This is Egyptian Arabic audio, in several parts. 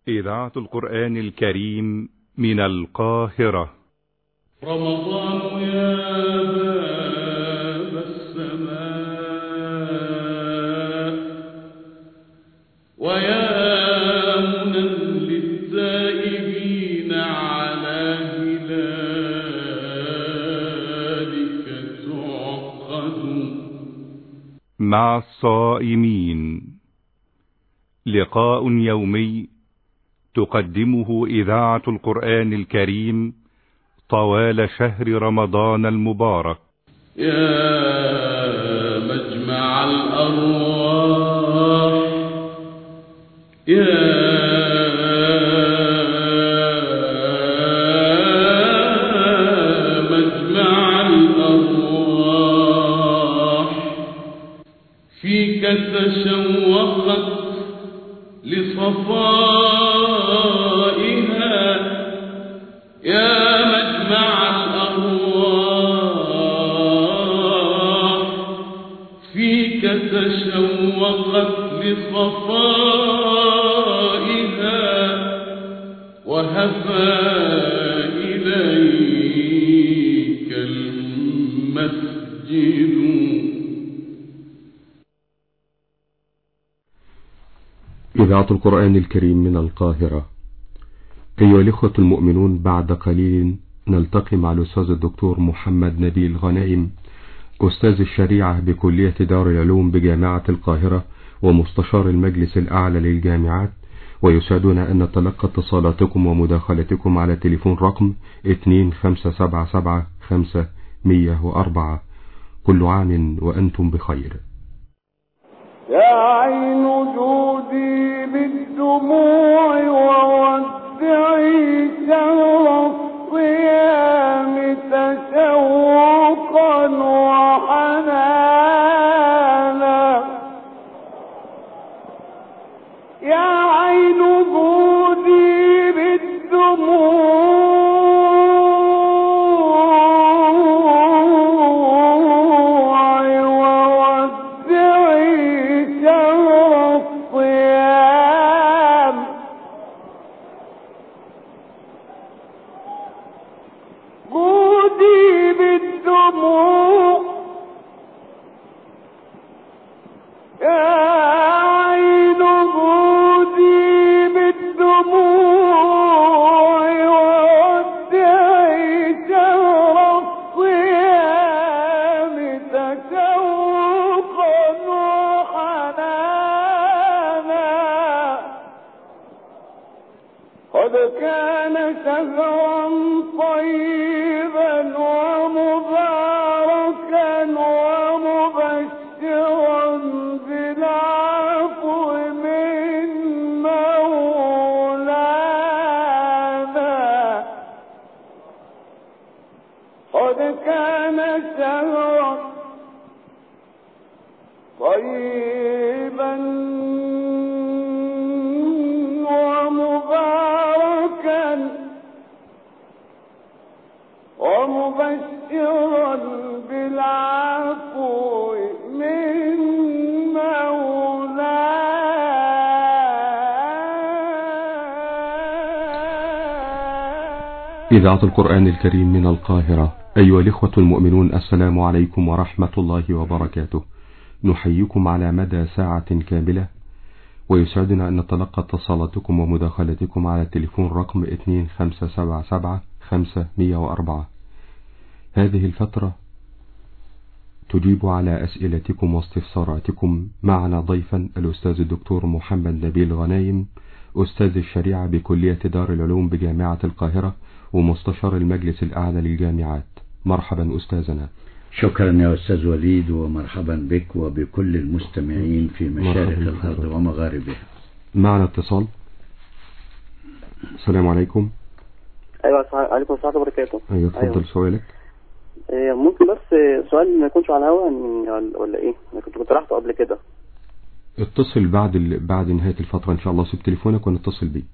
إذاعة القرآن الكريم من القاهرة رمضان يا باب السماء ويا منى للتائبين على هلالك تعقد مع الصائمين لقاء يومي تقدمه إذاعة القرآن الكريم طوال شهر رمضان المبارك يا مجمع الأرواح يا مجمع الأرواح فيك تشوقت لصفائها يا مجمع الأرواح فيك تشوقت لصفائها وهفى إليك المسجد إذاعة القرآن الكريم من القاهرة أيها الإخوة المؤمنون بعد قليل نلتقي مع الأستاذ الدكتور محمد نبيل غنائم أستاذ الشريعة بكلية دار العلوم بجامعة القاهرة ومستشار المجلس الأعلى للجامعات ويسعدنا أن نتلقى اتصالاتكم ومداخلتكم على تليفون رقم 2577 كل عام وأنتم بخير يا عين جودي بالدموع وودعي شهر الصيام تشوقا وحنانا يا عين جودي بالدموع وودعي شهر الصيام جودي بالدموع يا عين جودي بالدموع وودعي شهر الصيام تشوقا وحنانا قد كان شهرا طيبا ومباركا ومبشرا بالعفو من مولانا قد كان شهرا طيبا ومباركا ومبشرا بالعفو من مولانا إذاعة القرآن الكريم من القاهرة أيها الإخوة المؤمنون السلام عليكم ورحمة الله وبركاته نحييكم على مدى ساعة كاملة ويسعدنا أن نتلقى اتصالاتكم ومداخلتكم على التليفون رقم 2577 هذه الفترة تجيب على أسئلتكم واستفساراتكم معنا ضيفا الأستاذ الدكتور محمد نبيل غنايم أستاذ الشريعة بكلية دار العلوم بجامعة القاهرة ومستشار المجلس الأعلى للجامعات مرحبا أستاذنا شكرا يا أستاذ وليد ومرحبا بك وبكل المستمعين في مشارق مرحبا الأرض بك. ومغاربها معنا اتصال السلام عليكم ايوه السلام عليكم ورحمه الله وبركاته أيوة تفضل سؤالك إيه، ممكن بس سؤال ما يكونش على الهوا يعني ولا ايه انا كنت كنت رحته قبل كده اتصل بعد ال... بعد نهاية الفترة إن شاء الله سيب تليفونك ونتصل بيك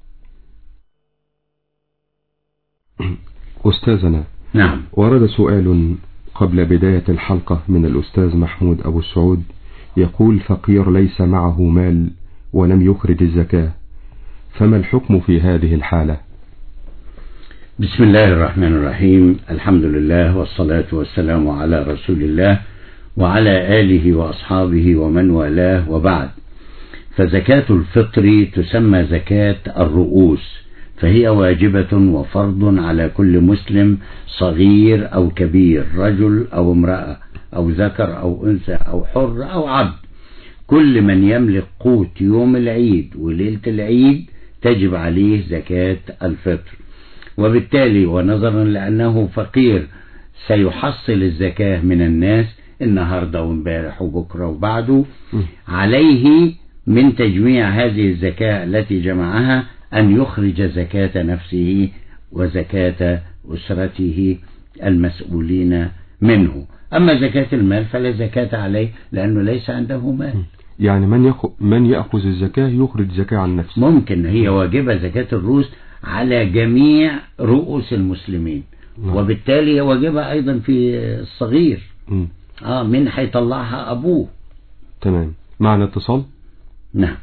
أستاذنا نعم ورد سؤال قبل بداية الحلقة من الأستاذ محمود أبو السعود يقول فقير ليس معه مال ولم يخرج الزكاة فما الحكم في هذه الحالة بسم الله الرحمن الرحيم الحمد لله والصلاة والسلام على رسول الله وعلى آله وأصحابه ومن والاه وبعد فزكاة الفطر تسمى زكاة الرؤوس فهي واجبة وفرض على كل مسلم صغير أو كبير رجل أو امرأة أو ذكر أو أنثى أو حر أو عبد كل من يملك قوت يوم العيد وليلة العيد تجب عليه زكاة الفطر وبالتالي ونظرا لأنه فقير سيحصل الزكاة من الناس النهاردة وامبارح وبكرة وبعده عليه من تجميع هذه الزكاة التي جمعها أن يخرج زكاة نفسه وزكاة أسرته المسؤولين منه أما زكاة المال فلا زكاة عليه لأنه ليس عنده مال يعني من يأخذ, من يأخذ الزكاة يخرج زكاة عن نفسه ممكن هي واجبة زكاة الرؤوس على جميع رؤوس المسلمين نعم. وبالتالي هي واجبة أيضا في الصغير مم. آه من هيطلعها أبوه تمام معنا اتصال نعم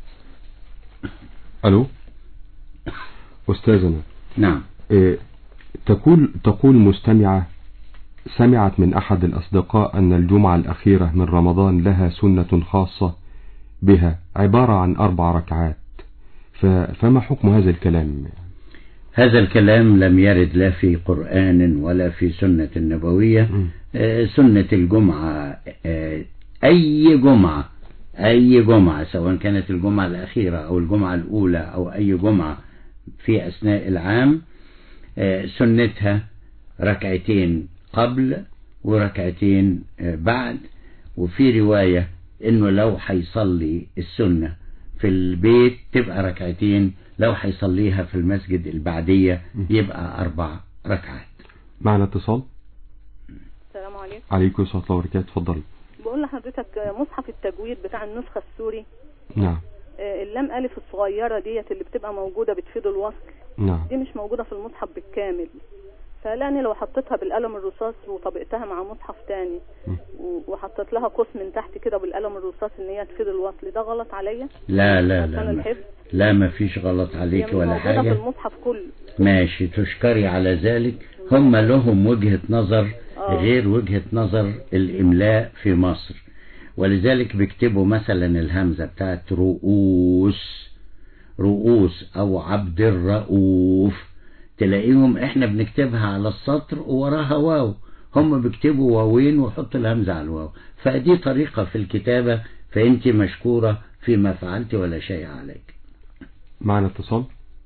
ألو أستاذنا نعم إيه، تقول تقول مستمعة سمعت من أحد الأصدقاء أن الجمعة الأخيرة من رمضان لها سنة خاصة بها عبارة عن أربع ركعات ف- فما حكم هذا الكلام هذا الكلام لم يرد لا في قرآن ولا في سنة النبوية مم. آه، سنة الجمعة آه، أي جمعة أي جمعة سواء كانت الجمعة الأخيرة أو الجمعة الأولى أو أي جمعة في أثناء العام آه، سنتها ركعتين قبل وركعتين آه، بعد وفي رواية إنه لو هيصلي السنة في البيت تبقى ركعتين لو هيصليها في المسجد البعدية يبقى أربع ركعات معنا اتصال السلام عليكم عليكم السلام ورحمة الله وبركاته اتفضلي بقول لحضرتك مصحف التجويد بتاع النسخة السوري نعم آه، اللام ألف الصغيرة ديت اللي بتبقى موجودة بتفيد الوصل نعم دي مش موجودة في المصحف بالكامل فلاني لو حطيتها بالقلم الرصاص وطبقتها مع مصحف تاني م. و- وحطيت لها قوس من تحت كده بالقلم الرصاص ان هي تفيد الوصل ده غلط عليا لا لا عشان لا ما, الحفظ لا ما فيش غلط هي عليك مش ولا موجودة في حاجة المصحف كله ماشي تشكري على ذلك هم لهم وجهة نظر آه. غير وجهة نظر الإملاء في مصر ولذلك بيكتبوا مثلا الهمزة بتاعت رؤوس رؤوس أو عبد الرؤوف تلاقيهم احنا بنكتبها على السطر ووراها واو هم بيكتبوا واوين ويحطوا الهمزة على الواو فدي طريقة في الكتابة فانت مشكورة فيما فعلت ولا شيء عليك معنا اتصال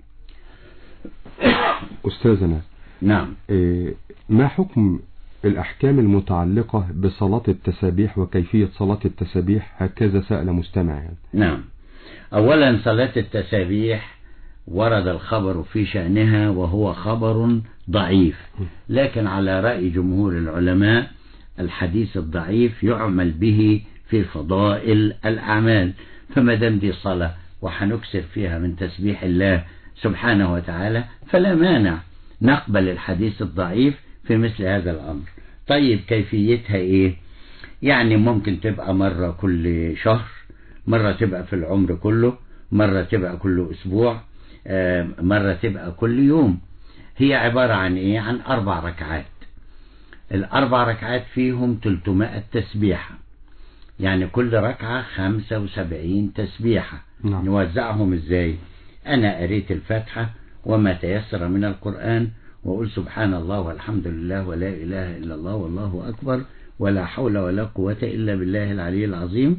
أستاذنا نعم إيه، ما حكم الأحكام المتعلقة بصلاة التسابيح وكيفية صلاة التسابيح هكذا سأل مستمع يعني. نعم أولا صلاة التسابيح ورد الخبر في شأنها وهو خبر ضعيف لكن على رأي جمهور العلماء الحديث الضعيف يعمل به في فضائل الأعمال فما دام دي صلاة وحنكسر فيها من تسبيح الله سبحانه وتعالى فلا مانع نقبل الحديث الضعيف في مثل هذا الأمر طيب كيفيتها إيه يعني ممكن تبقى مرة كل شهر مرة تبقى في العمر كله مرة تبقى كل أسبوع آه، مرة تبقى كل يوم هي عبارة عن إيه عن أربع ركعات الأربع ركعات فيهم 300 تسبيحة يعني كل ركعة 75 تسبيحة نعم. نوزعهم إزاي أنا قريت الفاتحة وما تيسر من القرآن وأقول سبحان الله والحمد لله ولا إله إلا الله والله أكبر ولا حول ولا قوة إلا بالله العلي العظيم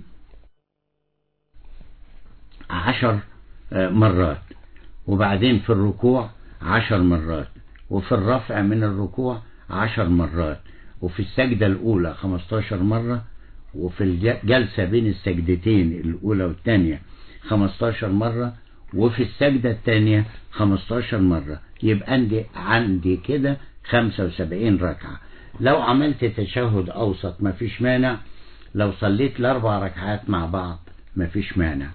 عشر آه، مرات وبعدين في الركوع عشر مرات وفي الرفع من الركوع عشر مرات وفي السجدة الأولى خمستاشر مرة وفي الجلسة بين السجدتين الأولى والثانية خمستاشر مرة وفي السجدة الثانية خمستاشر مرة يبقى عندي عندي كده خمسة وسبعين ركعة لو عملت تشهد أوسط ما فيش مانع لو صليت الأربع ركعات مع بعض ما فيش مانع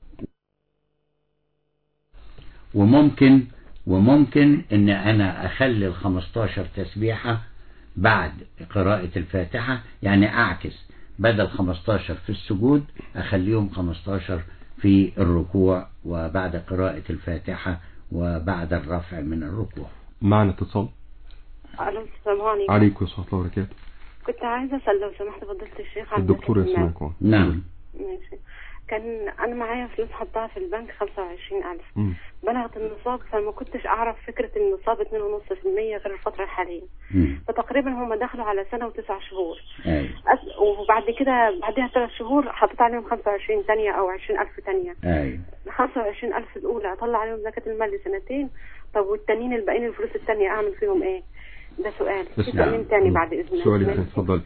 وممكن وممكن ان انا اخلي ال 15 تسبيحة بعد قراءة الفاتحة يعني اعكس بدل 15 في السجود اخليهم 15 في الركوع وبعد قراءة الفاتحة وبعد الرفع من الركوع معنا اتصال الو السلام عليكم عليكم ورحمة الله وبركاته كنت عايزة اسال لو سمحت فضيلة الشيخ عن الدكتور زكاة المال. يسمعكم نعم ماشي كان انا معايا فلوس حطها في البنك 25000 مم. بلغت النصاب فما كنتش اعرف فكرة النصاب 2.5% غير الفترة الحالية مم. فتقريبا هم دخلوا على سنة وتسع شهور أيوة. أس... وبعد كده بعدها ثلاث شهور حطيت عليهم 25 تانية او 20000 تانية أيوة. ال 25000 الاولى اطلع عليهم زكاة المال لسنتين طب والتانيين الباقيين الفلوس التانية اعمل فيهم ايه ده سؤال في اسمع. سؤالين تاني بعد اذنك سؤال ماشي؟ ثاني اتفضل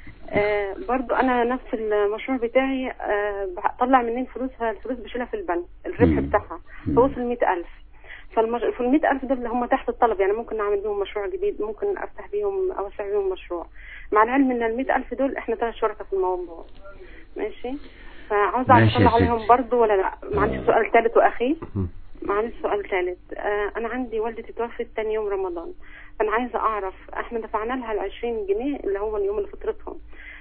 آه برضو انا نفس المشروع بتاعي آه بطلع منين فلوس فالفلوس بشيلها في البنك الربح مم. بتاعها مم. فوصل 100000 فالمش... في ال 100000 دول هم تحت الطلب يعني ممكن اعمل بيهم مشروع جديد ممكن افتح بيهم اوسع بيهم مشروع مع العلم ان ال 100000 دول احنا ثلاث شركاء في الموضوع ماشي فعاوزه اعرف ماشي يا اطلع ستي. عليهم برضو ولا لا معلش آه. سؤال ثالث واخير مم. معلش سؤال ثالث آه انا عندي والدتي توفت تاني يوم رمضان فانا عايزه اعرف احنا دفعنا لها ال 20 جنيه اللي هو اليوم اللي فطرتهم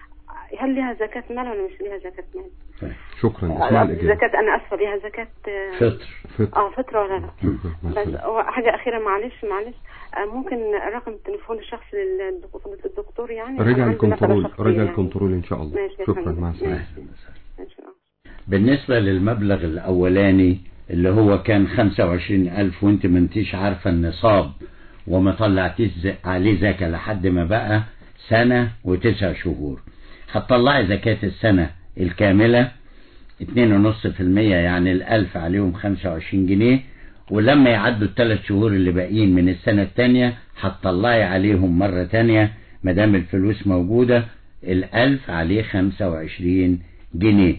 هل لها زكاة مال ولا مش لها زكاة مال؟ طيب. شكرا اسمع الإجابة زكاة أنا آسفة لها زكاة آه، فطر فطر اه فطرة ولا لا؟ شكرا مع بس السلامة. هو حاجة أخيرة معلش معلش آه، ممكن رقم التليفون الشخصي للدكتور الدكتور يعني أنا رجع عندي مسألة الكنترول شخصية رجع يعني. الكنترول إن شاء الله ماشي يا شكرا فندم. مع السلامة ماشي. ماشي آه. بالنسبة للمبلغ الأولاني اللي هو كان 25 ألف وانت ما انتيش عارفة النصاب وما طلعتيش ز- عليه زكاة لحد ما بقى سنة وتسع شهور هتطلعي زكاة السنة الكاملة 2.5% يعني الألف عليهم 25 جنيه ولما يعدوا الثلاث شهور اللي باقيين من السنة التانية هتطلعي عليهم مرة تانية مدام الفلوس موجودة الألف عليه 25 جنيه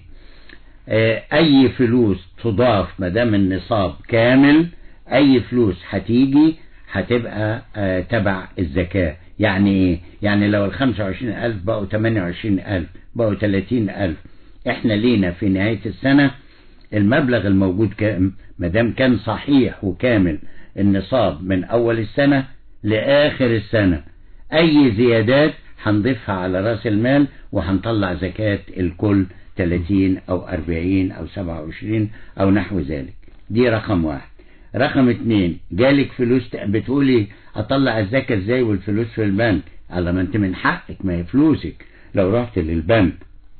آه، اي فلوس تضاف ما دام النصاب كامل اي فلوس هتيجي هتبقى آه، تبع الزكاة يعني ايه يعني لو ال 25000 بقوا 28000 بقوا 30000 احنا لينا في نهاية السنة المبلغ الموجود كام ما دام كان صحيح وكامل النصاب من اول السنة لاخر السنة اي زيادات هنضيفها على راس المال وهنطلع زكاة الكل 30 او 40 او 27 او نحو ذلك دي رقم واحد رقم اتنين جالك فلوس ت- بتقولي اطلع الزكاة ازاي والفلوس في البنك على ما انت من حقك ما هي فلوسك لو رحت للبنك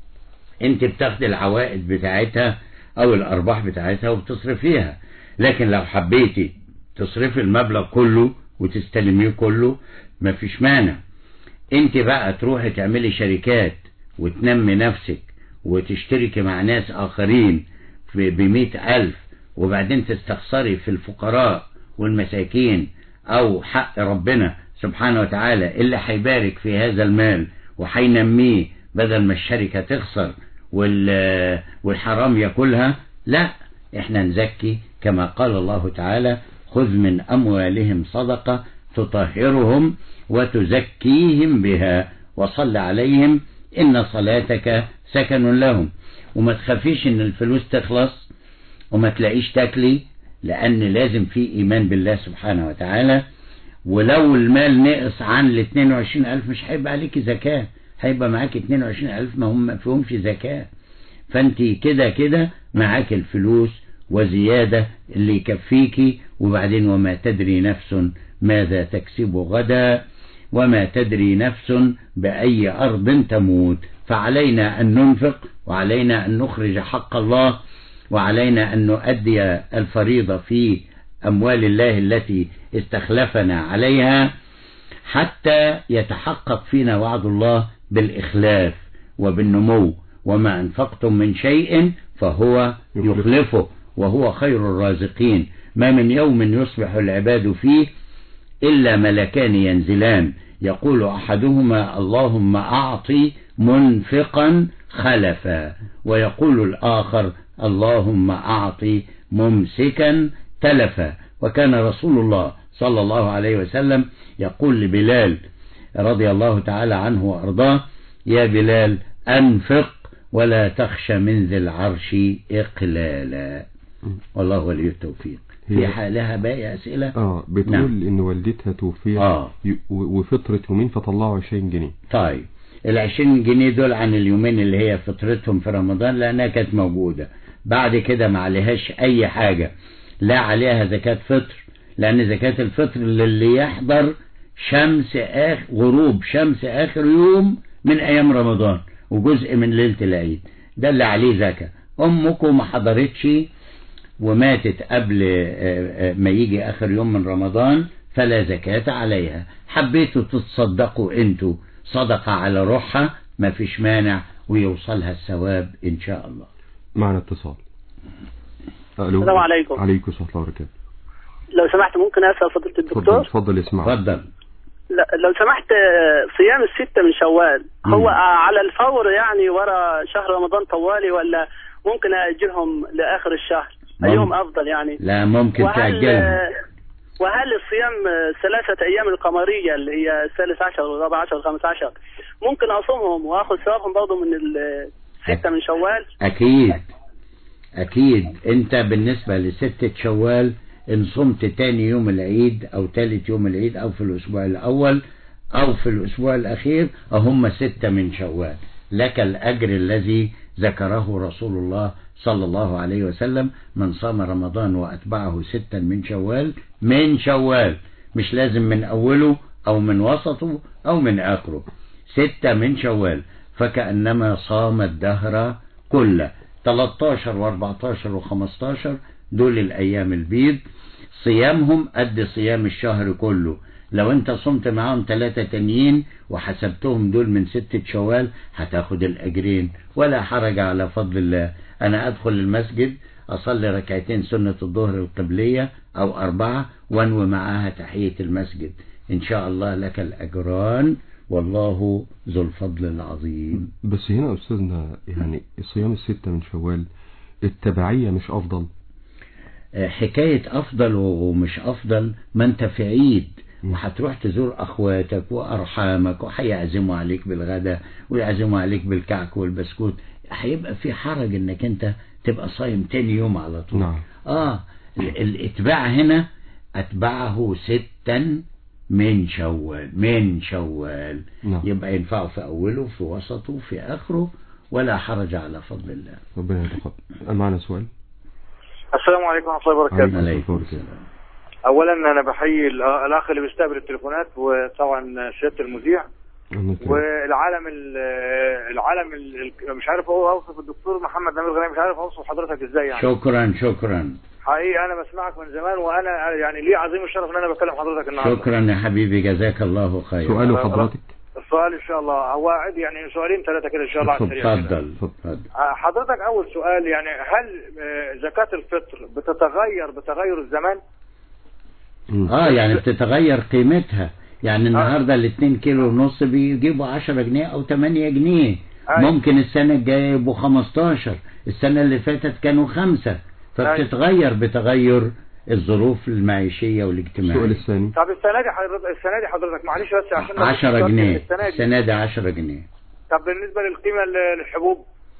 انت بتاخد العوائد بتاعتها او الارباح بتاعتها وبتصرفيها لكن لو حبيتي تصرفي المبلغ كله وتستلميه كله مفيش مانع انت بقى تروحي تعملي شركات وتنمي نفسك وتشتركي مع ناس اخرين في بمئة الف وبعدين تستخسري في الفقراء والمساكين او حق ربنا سبحانه وتعالى اللي هيبارك في هذا المال وهينميه بدل ما الشركة تخسر وال والحرام ياكلها لا احنا نزكي كما قال الله تعالى خذ من اموالهم صدقة تطهرهم وتزكيهم بها وصل عليهم ان صلاتك سكن لهم وما تخافيش ان الفلوس تخلص وما تلاقيش تاكلي لان لازم في ايمان بالله سبحانه وتعالى ولو المال نقص عن ال 22000 مش هيبقى عليكي زكاة هيبقى معاك 22000 ما هم ما فيهمش زكاة فانت كده كده معاك الفلوس وزيادة اللي يكفيكي وبعدين وما تدري نفس ماذا تكسب غدا وما تدري نفس بأي أرض تموت فعلينا أن ننفق وعلينا أن نخرج حق الله وعلينا أن نؤدي الفريضة في أموال الله التي استخلفنا عليها حتى يتحقق فينا وعد الله بالإخلاف وبالنمو وما أنفقتم من شيء فهو يخلفه وهو خير الرازقين ما من يوم يصبح العباد فيه إلا ملكان ينزلان يقول أحدهما اللهم أعطي منفقا خلفا ويقول الآخر اللهم أعطي ممسكا تلفا وكان رسول الله صلى الله عليه وسلم يقول لبلال رضي الله تعالى عنه وأرضاه يا بلال أنفق ولا تخشى من ذي العرش إقلالا والله ولي التوفيق في هي- حالها باقي أسئلة اه بتقول نعم. ان والدتها توفيت آه. ي- و- وفطرة يومين فطلعوا 20 جنيه طيب العشرين جنيه دول عن اليومين اللي هي فطرتهم في رمضان لأنها كانت موجودة بعد كده ما عليهاش أي حاجة لا عليها زكاة فطر لأن زكاة الفطر للي يحضر شمس آخر غروب شمس آخر يوم من أيام رمضان وجزء من ليلة العيد ده اللي عليه زكاة أمكم ما حضرتش وماتت قبل آه، آه، ما يجي آخر يوم من رمضان فلا زكاة عليها حبيتوا تتصدقوا انتوا صدقة على روحها ما فيش مانع ويوصلها الثواب إن شاء الله معنا اتصال الو السلام عليكم. عليكم السلام ورحمه الله وبركاته لو سمحت ممكن اسال فضيله اتفضل الدكتور اتفضل اسمع اتفضل لا لو سمحت آه، صيام الستة من شوال هو آه، على الفور يعني ورا شهر رمضان طوالي ولا ممكن أجلهم لآخر الشهر مم. أيهم أفضل يعني لا ممكن وهل تأجلها آه، وهل الصيام آه، ثلاثة أيام القمرية اللي هي الثالث عشر والرابع عشر والخامس عشر ممكن أصومهم وآخذ ثوابهم برضه من الستة من شوال أكيد أكيد أنت بالنسبة لستة شوال إن صمت تاني يوم العيد أو تالت يوم العيد أو في الأسبوع الأول أو في الأسبوع الأخير هم ستة من شوال لك الأجر الذي ذكره رسول الله صلى الله عليه وسلم من صام رمضان وأتبعه ستا من شوال من شوال مش لازم من أوله أو من وسطه أو من آخره ستة من شوال فكأنما صام الدهر كله 13 و14 و15 دول الأيام البيض صيامهم قد صيام الشهر كله لو انت صمت معاهم ثلاثة تانيين وحسبتهم دول من ستة شوال هتاخد الأجرين ولا حرج على فضل الله أنا أدخل المسجد أصلي ركعتين سنة الظهر القبلية أو أربعة وانوي معاها تحية المسجد إن شاء الله لك الأجران والله ذو الفضل العظيم بس هنا يا استاذنا يعني صيام الستة من شوال التبعية مش افضل حكاية أفضل ومش أفضل ما أنت في عيد وهتروح تزور أخواتك وأرحامك وهيعزموا عليك بالغداء ويعزموا عليك بالكعك والبسكوت هيبقى في حرج إنك أنت تبقى صايم تاني يوم على طول نعم آه ال- الإتباع هنا أتبعه ستا من شوال من شوال نعم يبقى ينفعه في أوله في وسطه في آخره ولا حرج على فضل الله ربنا يتقبل معنا سؤال السلام عليكم ورحمة الله وبركاته عليكم عليكم السلام ورحمة الله. أولا أنا بحيي الأ- الأخ اللي بيستقبل التليفونات وطبعا سيادة المذيع أنا كده. والعالم ال- العالم ال- ال- مش عارف هو أوصف الدكتور محمد نبيل غنيم مش عارف أوصف حضرتك إزاي يعني شكرا شكرا حقيقي أنا بسمعك من زمان وأنا يعني لي عظيم الشرف إن أنا بكلم حضرتك النهارده شكرا يا حبيبي جزاك الله خيرا سؤال حضرتك السؤال إن شاء الله هو عادي يعني سؤالين ثلاثة كده إن شاء الله على السريع كده. اتفضل اتفضل. اتفضل آه، حضرتك أول سؤال يعني هل آه، زكاة الفطر بتتغير بتغير الزمان؟ مم. اه يعني بتتغير قيمتها يعني النهارده الاتنين كيلو ونص بيجيبوا 10 جنيه او 8 جنيه أيوة. ممكن السنة الجاية يبقوا 15 السنة اللي فاتت كانوا خمسة فبتتغير بتغير الظروف المعيشية السؤال والاجتماعية الثاني طب السنة دي حضرتك السنة دي حضرتك معلش بس عشان 10 جنيه السنة دي السنة دي 10 جنيه طب بالنسبة للقيمة ل- للحبوب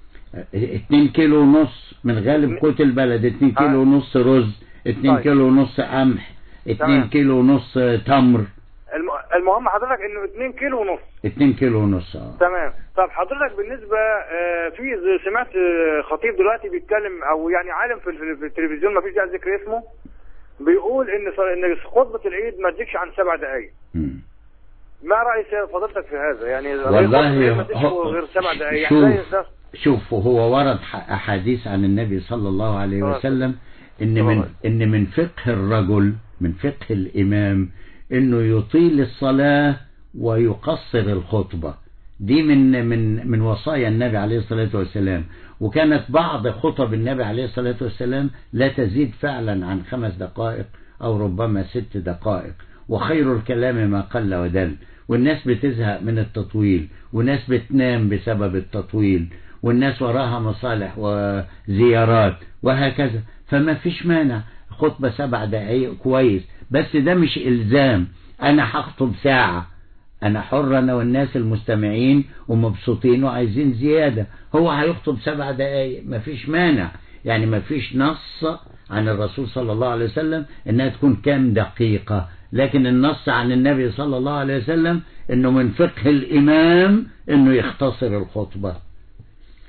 2 كيلو ونص من غالب قوت البلد 2 كيلو ونص رز 2 طيب. كيلو ونص قمح 2 تمام. كيلو ونص تمر الم... المهم حضرتك انه 2 كيلو ونص 2 كيلو ونص اه تمام طب حضرتك بالنسبة آه، في زي- سمعت آه، خطيب دلوقتي بيتكلم او يعني عالم في ال- في التلفزيون ما فيش داعي ذكر اسمه بيقول ان ص- ان خطبة العيد ما تزيدش عن سبع دقائق مم. ما رأي سيد فضيلتك في هذا يعني والله خطبة العيد ما تزيدش هو- غير سبع دقائق شوف. يعني زي ده شوف هو ورد ح- أحاديث عن النبي صلى الله عليه طبعا. وسلم إن من طبعا. إن من فقه الرجل من فقه الإمام إنه يطيل الصلاة ويقصر الخطبة دي من من من وصايا النبي عليه الصلاة والسلام وكانت بعض خطب النبي عليه الصلاة والسلام لا تزيد فعلا عن خمس دقائق أو ربما ست دقائق وخير الكلام ما قل ودل والناس بتزهق من التطويل والناس بتنام بسبب التطويل والناس وراها مصالح وزيارات وهكذا فما فيش مانع خطبة سبع دقايق كويس بس ده مش إلزام أنا هخطب ساعة أنا حر أنا والناس المستمعين ومبسوطين وعايزين زيادة هو هيخطب سبع دقايق مفيش مانع يعني مفيش نص عن الرسول صلى الله عليه وسلم إنها تكون كام دقيقة لكن النص عن النبي صلى الله عليه وسلم إنه من فقه الإمام إنه يختصر الخطبة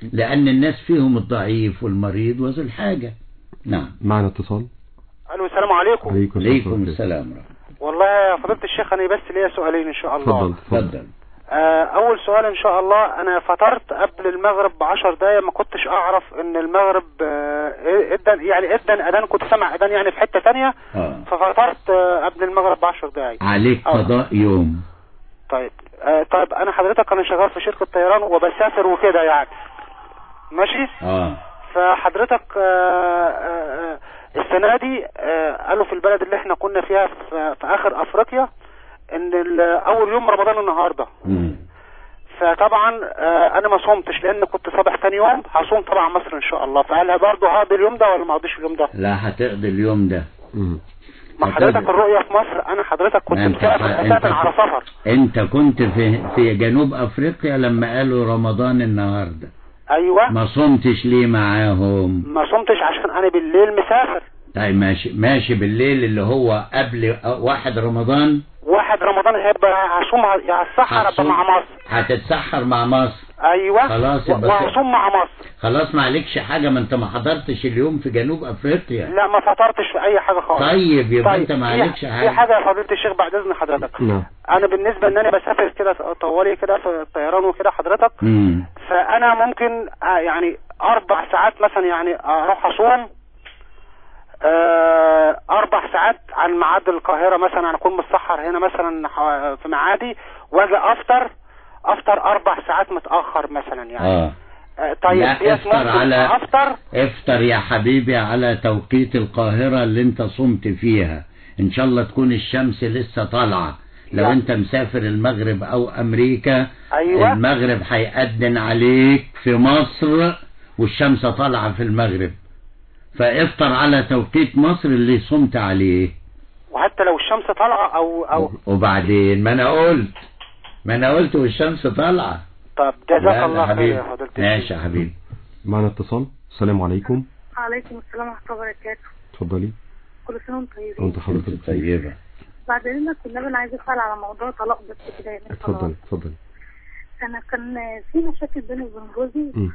لأن الناس فيهم الضعيف والمريض وذو الحاجة نعم معنا اتصال الو السلام عليكم عليكم عليكم السلام ورحمة والله يا فضيلة الشيخ انا بس ليا سؤالين ان شاء الله اتفضل اتفضل تفضل آه اول سؤال ان شاء الله انا فطرت قبل المغرب بعشر دقايق ما كنتش اعرف ان المغرب آه ادن يعني ادن اذان كنت سامع اذان يعني في حتة تانية آه. ففطرت آه قبل المغرب بعشر دقايق عليك آه. قضاء يوم طيب آه طيب انا حضرتك انا شغال في شركة طيران وبسافر وكده يعني ماشي اه فحضرتك آه، آه، آه، السنة دي آه، قالوا في البلد اللي احنا كنا فيها في, في اخر افريقيا ان ال- اول يوم رمضان النهاردة مم. فطبعا آه، انا ما صمتش لان كنت صابح تاني يوم هصوم طبعا مصر ان شاء الله فهل برضه هقضي اليوم ده ولا ما اقضيش اليوم ده لا هتقضي اليوم ده مم. ما حضرتك الرؤية في مصر انا حضرتك كنت ما انت مسافر انت اساسا على سفر انت كنت في في جنوب افريقيا لما قالوا رمضان النهارده ايوه ما صمتش ليه معاهم ما صمتش عشان انا بالليل مسافر طيب ماشي ماشي بالليل اللي هو قبل واحد رمضان واحد رمضان هيبقى هصوم يا السحر ابقى هتصوم- مع مصر هتتسحر مع مصر ايوه خلاص و- يبقى وهصوم مع مصر خلاص ما عليكش حاجة ما انت ما حضرتش اليوم في جنوب افريقيا لا ما فطرتش في اي حاجه خالص طيب يبقى انت ما في- عليكش في حاجة حاجه يا فضيله الشيخ بعد اذن حضرتك نعم انا بالنسبه ان انا بسافر كده طوالي كده في الطيران وكده حضرتك مم. فانا ممكن آه، يعني اربع ساعات مثلا يعني اروح اصوم آه، اربع ساعات عن ميعاد القاهره مثلا انا اكون متسحر هنا مثلا ح- في معادي واجي افطر افطر اربع ساعات متاخر مثلا يعني اه آه، طيب لا ديت افطر ممكن على افطر افطر يا حبيبي على توقيت القاهرة اللي انت صمت فيها ان شاء الله تكون الشمس لسه طالعة لو لا. انت مسافر المغرب او امريكا ايوه المغرب هيأذن عليك في مصر والشمس طالعة في المغرب فافطر على توقيت مصر اللي صمت عليه وحتى لو الشمس طالعه او او وبعدين ما انا قلت ما انا قلت والشمس طالعة طب لا جزاك لا الله خير حبيبي. يا فضيله الشيخ. ماشي يا حبيبي معنا اتصال السلام عليكم عليكم السلام ورحمة الله وبركاته اتفضلي كل سنة وانتم طيبين وانت حضرتك طيبة بعد اذنك كنا بن عايز اسال على موضوع طلاق بس كده يعني اتفضلي طلاق. اتفضلي انا كان في مشاكل بيني وبين جوزي مم.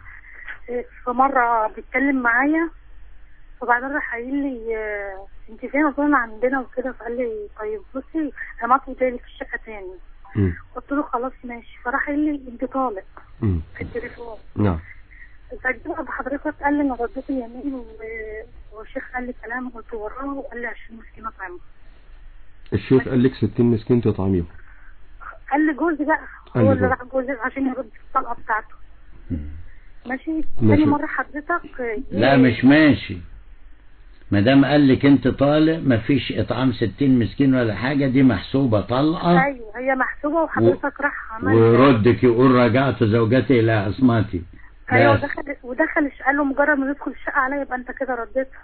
فمرة بيتكلم معايا فبعدين راح قايل لي آه، انت فين قلت له انا عندنا وكده فقال لي طيب بصي انا معاكم جاي لك الشقة تاني مم. قلت له خلاص ماشي فراح قايل لي انت طالق مم. في التليفون نعم فجأة حضرتك قال لي انا رديت اليمين و- والشيخ قال لي كلام قلت وراه وقال لي عشان مسكينة طعمه الشيخ قال لك 60 مسكين تطعميهم قال لي جوزي بقى قال هو لي اللي جوزي. راح جوزي عشان يرد الطلقة بتاعته ماشي ماشي. تاني مرة حضرتك آه، لا مش ماشي ما دام قال لك انت طالق مفيش اطعام 60 مسكين ولا حاجه دي محسوبه طلقه ايوه هي محسوبة وحضرتك راح عمل وردك يقول رجعت زوجتي الى عصمتي ايوه بس ودخل ودخل قال له مجرد ما يدخل الشقة عليا يبقى انت كده رديتها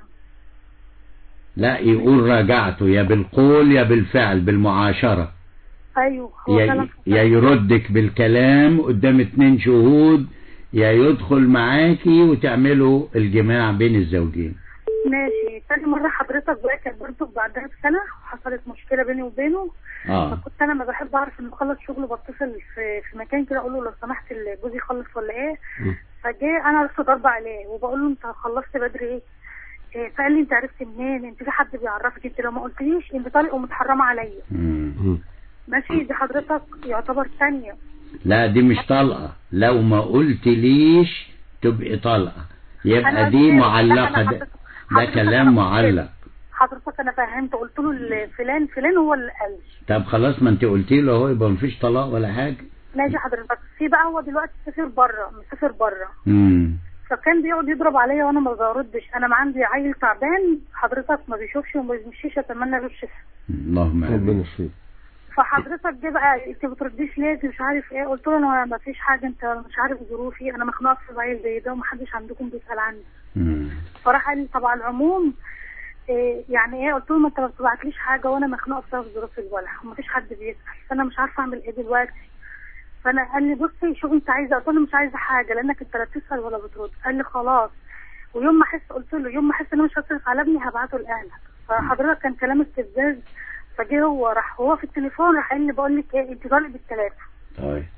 لا يقول رجعت يا بالقول يا بالفعل بالمعاشره ايوه هو يا, كلام يا يردك بالكلام قدام اتنين شهود يا يدخل معاكي وتعملوا الجماع بين الزوجين ماشي تاني مرة حضرتك بقى كانت برضه بعدها بسنة وحصلت مشكلة بيني وبينه اه فكنت انا ما بحب اعرف انه خلص شغله بتصل في في مكان كده اقول له لو سمحت جوزي خلص ولا ايه مم. فجاء انا لسه ضاربه عليه وبقول له انت خلصت بدري ايه إيه، فقال لي انت عرفت منين انت في حد بيعرفك انت لو ما قلتليش انت طالق ومتحرمه عليا مم. مم. ماشي دي حضرتك يعتبر ثانيه لا دي مش طلقه لو ما قلت ليش تبقي طلقه يبقى أنا دي قلت له، معلقه لا، أنا ده, حضرتك- ده حضرتك كلام أنا معلق حضرتك انا فهمت قلت له ال- فلان فلان هو اللي قال طب خلاص ما انت قلتي له اهو يبقى مفيش طلاق ولا حاجه ماشي حضرتك في بقى هو دلوقتي مسافر بره مسافر بره امم فكان بيقعد يضرب عليا وانا ما بردش انا ما عندي عيل تعبان حضرتك ما بيشوفش وما بيمشيش اتمنى له الشفاء اللهم ربنا امين يشفيك فحضرتك جه بقى انت ما بترديش ليه انت مش عارف ايه قلت له انا ما فيش حاجه انت مش عارف ظروفي انا مخنوقه في عيل زي ده ومحدش عندكم بيسال عني مم. فراح قال لي طب على العموم إيه يعني ايه قلت له ما انت ما بتبعتليش حاجه وانا مخنوقه بسبب ظروف الولد ومفيش حد بيسال فانا مش عارفه اعمل ايه دلوقتي فانا قال لي بصي شوف انت عايزه قلت له مش عايزه حاجه لانك انت لا بتسال ولا بترد قال لي خلاص ويوم ما احس قلت له يوم ما احس ان انا مش هصرف على ابني هبعته لاهلك فحضرتك كان كلام استفزاز فجه هو راح هو في التليفون راح قال لي بقول لك ايه انت طالق بالثلاثه طيب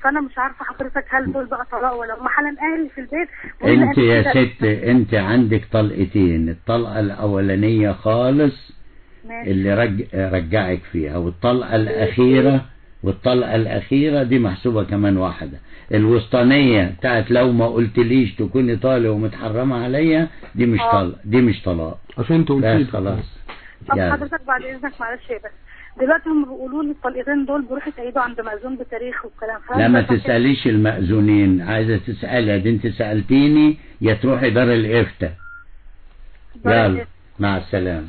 فانا مش عارفه حضرتك هل دول بقى طلاق ولا هم حالا اهلي في البيت ولا انت أنا يا كده؟ ست انت عندك طلقتين الطلقة الاولانية خالص ماشي. اللي رج... رجعك فيها والطلقة الاخيرة والطلقة الاخيرة دي محسوبة كمان واحدة الوسطانية بتاعت لو ما قلتليش تكوني طالق ومتحرمة عليا دي مش آه. طلق دي مش طلاق عشان انت قلت بس لي خلاص طب يعني حضرتك بعد اذنك معلش يا بس دلوقتي هم بيقولوا لي الطلقتين دول بيروحوا يتأيدوا عند مأذون بتاريخ والكلام فهل لا ما ده صح؟ تسأليش المأذونين عايزة تسألها دي انت سألتيني يا تروحي دار الإفتاء دار يلا الإفتاء. مع السلامة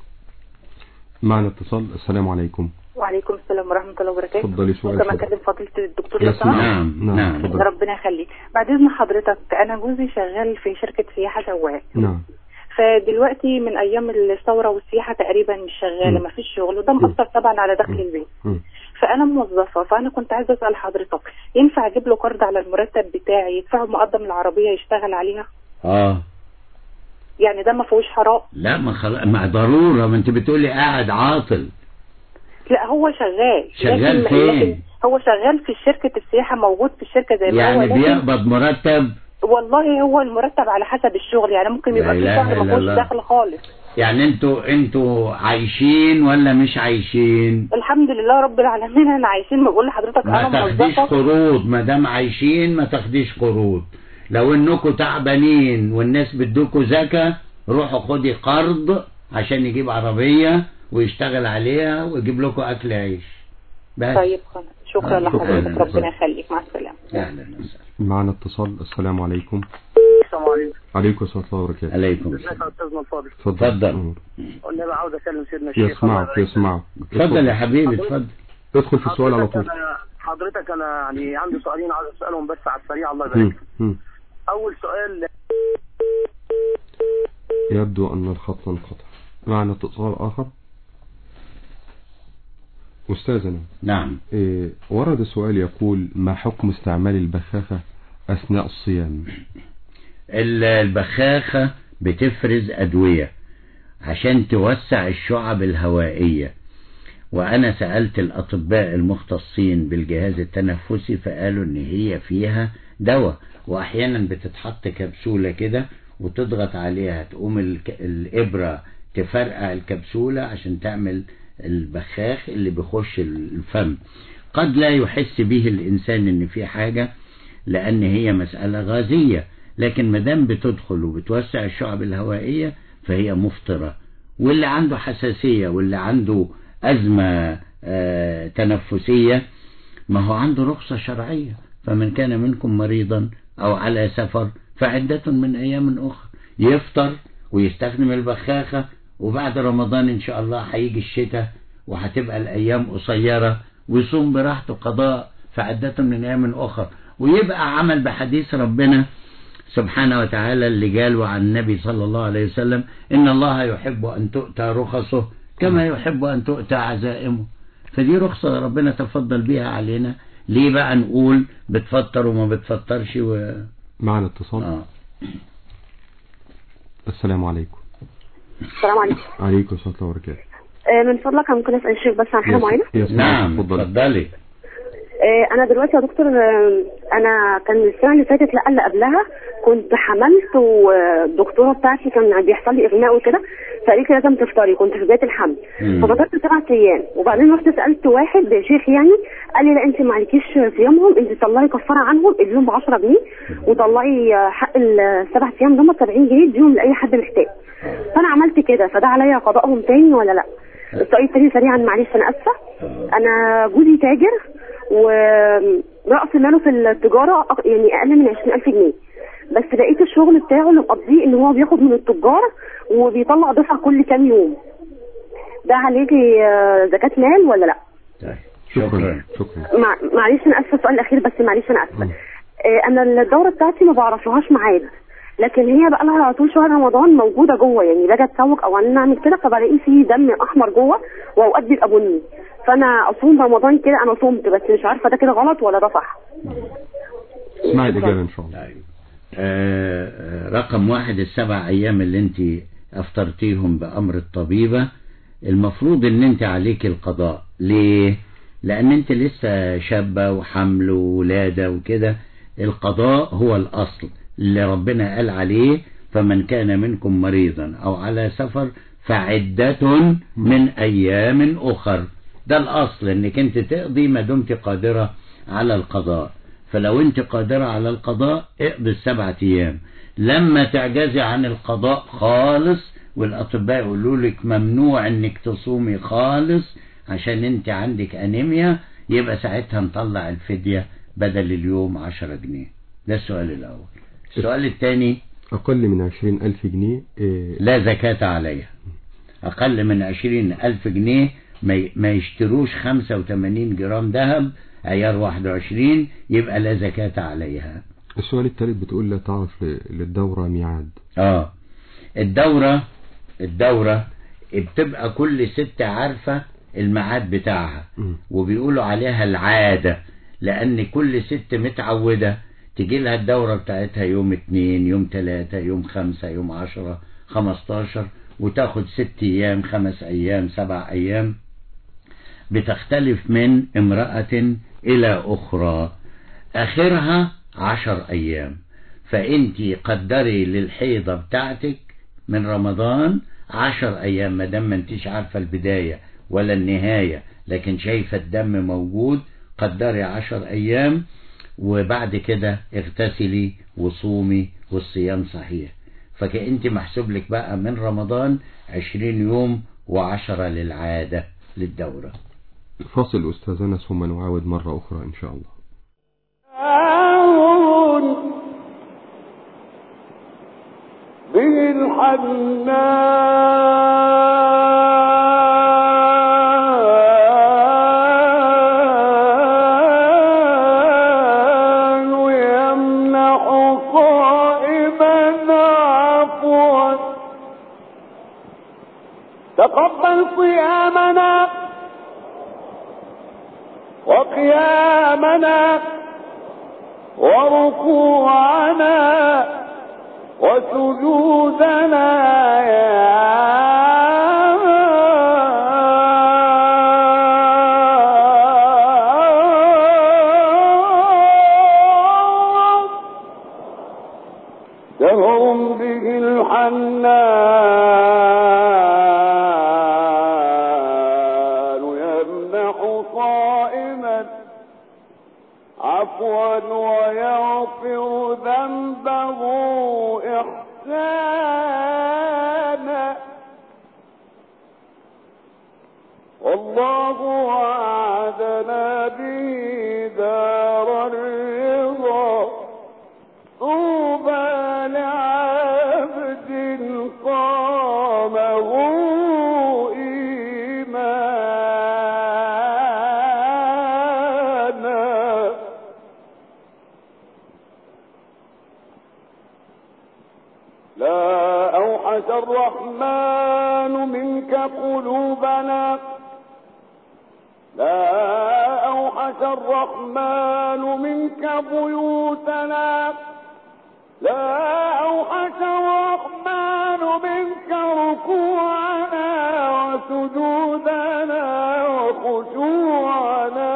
معنا اتصال السلام عليكم وعليكم السلام ورحمة الله وبركاته اتفضلي سؤال ممكن اتفضل. أكلم فضيلة الدكتور يا لو سماح. سمحت؟ نعم نعم، نعم اتفضل. ربنا يخليك بعد إذن حضرتك أنا جوزي شغال في شركة سياحة سواق نعم فدلوقتي من أيام الثورة والسياحة تقريبا مش شغالة م. ما فيش شغل وده مأثر طبعا على دخل البيت م. فأنا موظفة فأنا كنت عايزة أسأل حضرتك ينفع أجيب له قرض على المرتب بتاعي يدفعه مقدم العربية يشتغل عليها اه يعني ده ما فيهوش حرام لا ما خلاص ما ضرورة ما انت بتقولي قاعد عاطل لا هو شغال شغال لكن فين؟ لكن هو شغال في شركة السياحة موجود في الشركة زي ما هو يعني لكن بيقبض مرتب والله هو المرتب على حسب الشغل يعني ممكن لا يبقى في إله شهر ما إلا فيهوش الله. دخل خالص يعني انتوا انتوا عايشين ولا مش عايشين الحمد لله رب العالمين احنا عايشين ما بقول لحضرتك ما انا تاخديش موظفه قروض ما دام عايشين ما تاخديش قروض لو انكم تعبانين والناس بدوكوا زكاة روحوا خدي قرض عشان يجيب عربية ويشتغل عليها ويجيب لكم اكل عيش بس طيب خلاص شكرا آه، لحضرتك شكراً. ربنا يخليك مع السلامه اهلا وسهلا معنا اتصال السلام عليكم السلام عليكم عليكم السلام ورحمة الله وبركاته عليكم ازيك يا استاذنا الفاضل اتفضل اتفضل. والنبي عاوز اكلم سيدنا الشيخ الله يسمعك يبارك يسمعك اتفضل يا حبيبي اتفضل ادخل في السؤال على طول حضرتك انا حضرتك انا يعني عندي سؤالين عاوز اسالهم بس على السريع الله يبارك مم. فيك. مم. اول سؤال يبدو أن الخط انقطع معنا اتصال آخر أستاذنا نعم إيه، ورد سؤال يقول ما حكم استعمال البخاخة أثناء الصيام ال- البخاخة بتفرز أدوية عشان توسع الشعب الهوائية وأنا سألت الأطباء المختصين بالجهاز التنفسي فقالوا إن هي فيها دواء وأحيانا بتتحط كبسولة كده وتضغط عليها تقوم الك- الإبرة تفرقع الكبسولة عشان تعمل البخاخ اللي بيخش الفم قد لا يحس به الإنسان إن في حاجة لأن هي مسألة غازية لكن مدام بتدخل وبتوسع الشعب الهوائية فهي مفطرة واللي عنده حساسية واللي عنده أزمة آه، تنفسية ما هو عنده رخصة شرعية فمن كان منكم مريضا أو على سفر فعدة من أيام أخرى يفطر ويستخدم البخاخة وبعد رمضان إن شاء الله هيجي الشتاء وهتبقى الأيام قصيرة ويصوم براحته قضاء فعدة من أيام أخرى ويبقى عمل بحديث ربنا سبحانه وتعالى اللي قالوا عن النبي صلى الله عليه وسلم إن الله يحب أن تؤتى رخصه كما يحب أن تؤتى عزائمه فدي رخصة ربنا تفضل بيها علينا ليه بقى نقول بتفطر وما بتفطرش و... معنا اتصال آه. السلام عليكم السلام عليكم عليكم السلام ورحمة الله وبركاته آه، من فضلك أنا ممكن اسال الشيخ بس عن حاجه يس- معينه يسمعك. نعم اتفضل اتفضلي آه، انا دلوقتي يا دكتور آه، انا كان السنه اللي فاتت لا اللي قبلها كنت حملت والدكتوره بتاعتي كان بيحصل لي اغماء وكده فقالت لي لازم تفطري كنت في بدايه الحمل مم. ففطرت سبع ايام وبعدين رحت سالت واحد شيخ يعني قال لي لا انت ما عليكيش صيامهم انت طلعي كفاره عنهم اديهم ب 10 جنيه وطلعي آه، حق السبع ايام دول 70 جنيه اديهم لاي حد محتاج فانا عملت كده فده عليا قضائهم تاني ولا لا السؤال التاني سريعا معلش انا اسفه انا جوزي تاجر ورأس ماله في التجارة أق- يعني أقل من 20000 جنيه بس لقيت الشغل بتاعه اللي مقضيه إن هو بياخد من التجار وبيطلع دفعة كل كام يوم ده عليه آه، زكاة مال ولا لا؟ طيب شكرا شكرا شكرا مع... معلش أنا آسفة السؤال الأخير بس معلش أنا آسفة آه، أنا الدورة بتاعتي ما بعرفلهاش ميعاد لكن هي بقى لها على طول شهر رمضان موجودة جوه يعني باجي اتسوق او انا اعمل كده فبلاقي فيه دم احمر جوه واوقات بيبقى بني فانا اصوم رمضان كده انا صمت بس مش عارفة ده كده غلط ولا ده صح اسمعي الإجابة إن شاء الله طيب آه، آه، رقم واحد السبع أيام اللي أنت أفطرتيهم بأمر الطبيبة المفروض أن أنت عليك القضاء ليه؟ لأن أنت لسه شابة وحمل وولادة وكده القضاء هو الأصل اللي ربنا قال عليه فمن كان منكم مريضا أو على سفر فعدة من أيام أخر ده الأصل أنك أنت تقضي ما دمت قادرة على القضاء فلو أنت قادرة على القضاء اقضي السبعة أيام لما تعجزي عن القضاء خالص والأطباء يقولوا لك ممنوع أنك تصومي خالص عشان أنت عندك أنيميا يبقى ساعتها نطلع الفدية بدل اليوم عشرة جنيه ده السؤال الأول السؤال الثاني أقل من عشرين ألف جنيه إيه لا زكاة عليها أقل من عشرين ألف جنيه ما ما يشتروش خمسة وثمانين جرام ذهب عيار واحد وعشرين يبقى لا زكاة عليها السؤال الثالث بتقول لا تعرف ل- للدورة ميعاد اه الدورة الدورة بتبقى كل ست عارفة الميعاد بتاعها وبيقولوا عليها العادة لأن كل ست متعودة تجي لها الدورة بتاعتها يوم اتنين يوم تلاتة يوم خمسة يوم عشرة خمستاشر وتاخد ست أيام خمس أيام سبع أيام بتختلف من امرأة إلى أخرى آخرها عشر أيام فأنت قدري للحيضة بتاعتك من رمضان عشر أيام ما دام ما انتش عارفة البداية ولا النهاية لكن شايفة الدم موجود قدري عشر أيام وبعد كده اغتسلي وصومي والصيام صحيح فكأنت محسوب لك بقى من رمضان عشرين يوم وعشرة للعادة للدورة فاصل أستاذنا ثم نعاود مرة أخرى إن شاء الله تعاون به الحنان يمنح صائما عفوا تقبل صيامنا وقيامنا وركوعنا وسجودنا يا رب. شهر به الحنان يمنح صائما عفوا ويغفر ذنبه إحسانا والله وعدنا به دار الرضا طوبى لعبد قامه إيمانا لا أوحش الرحمن منك قلوبنا لا أوحش الرحمن منك بيوتنا لا أوحش الرحمن منك ركوعنا وسجودنا وخشوعنا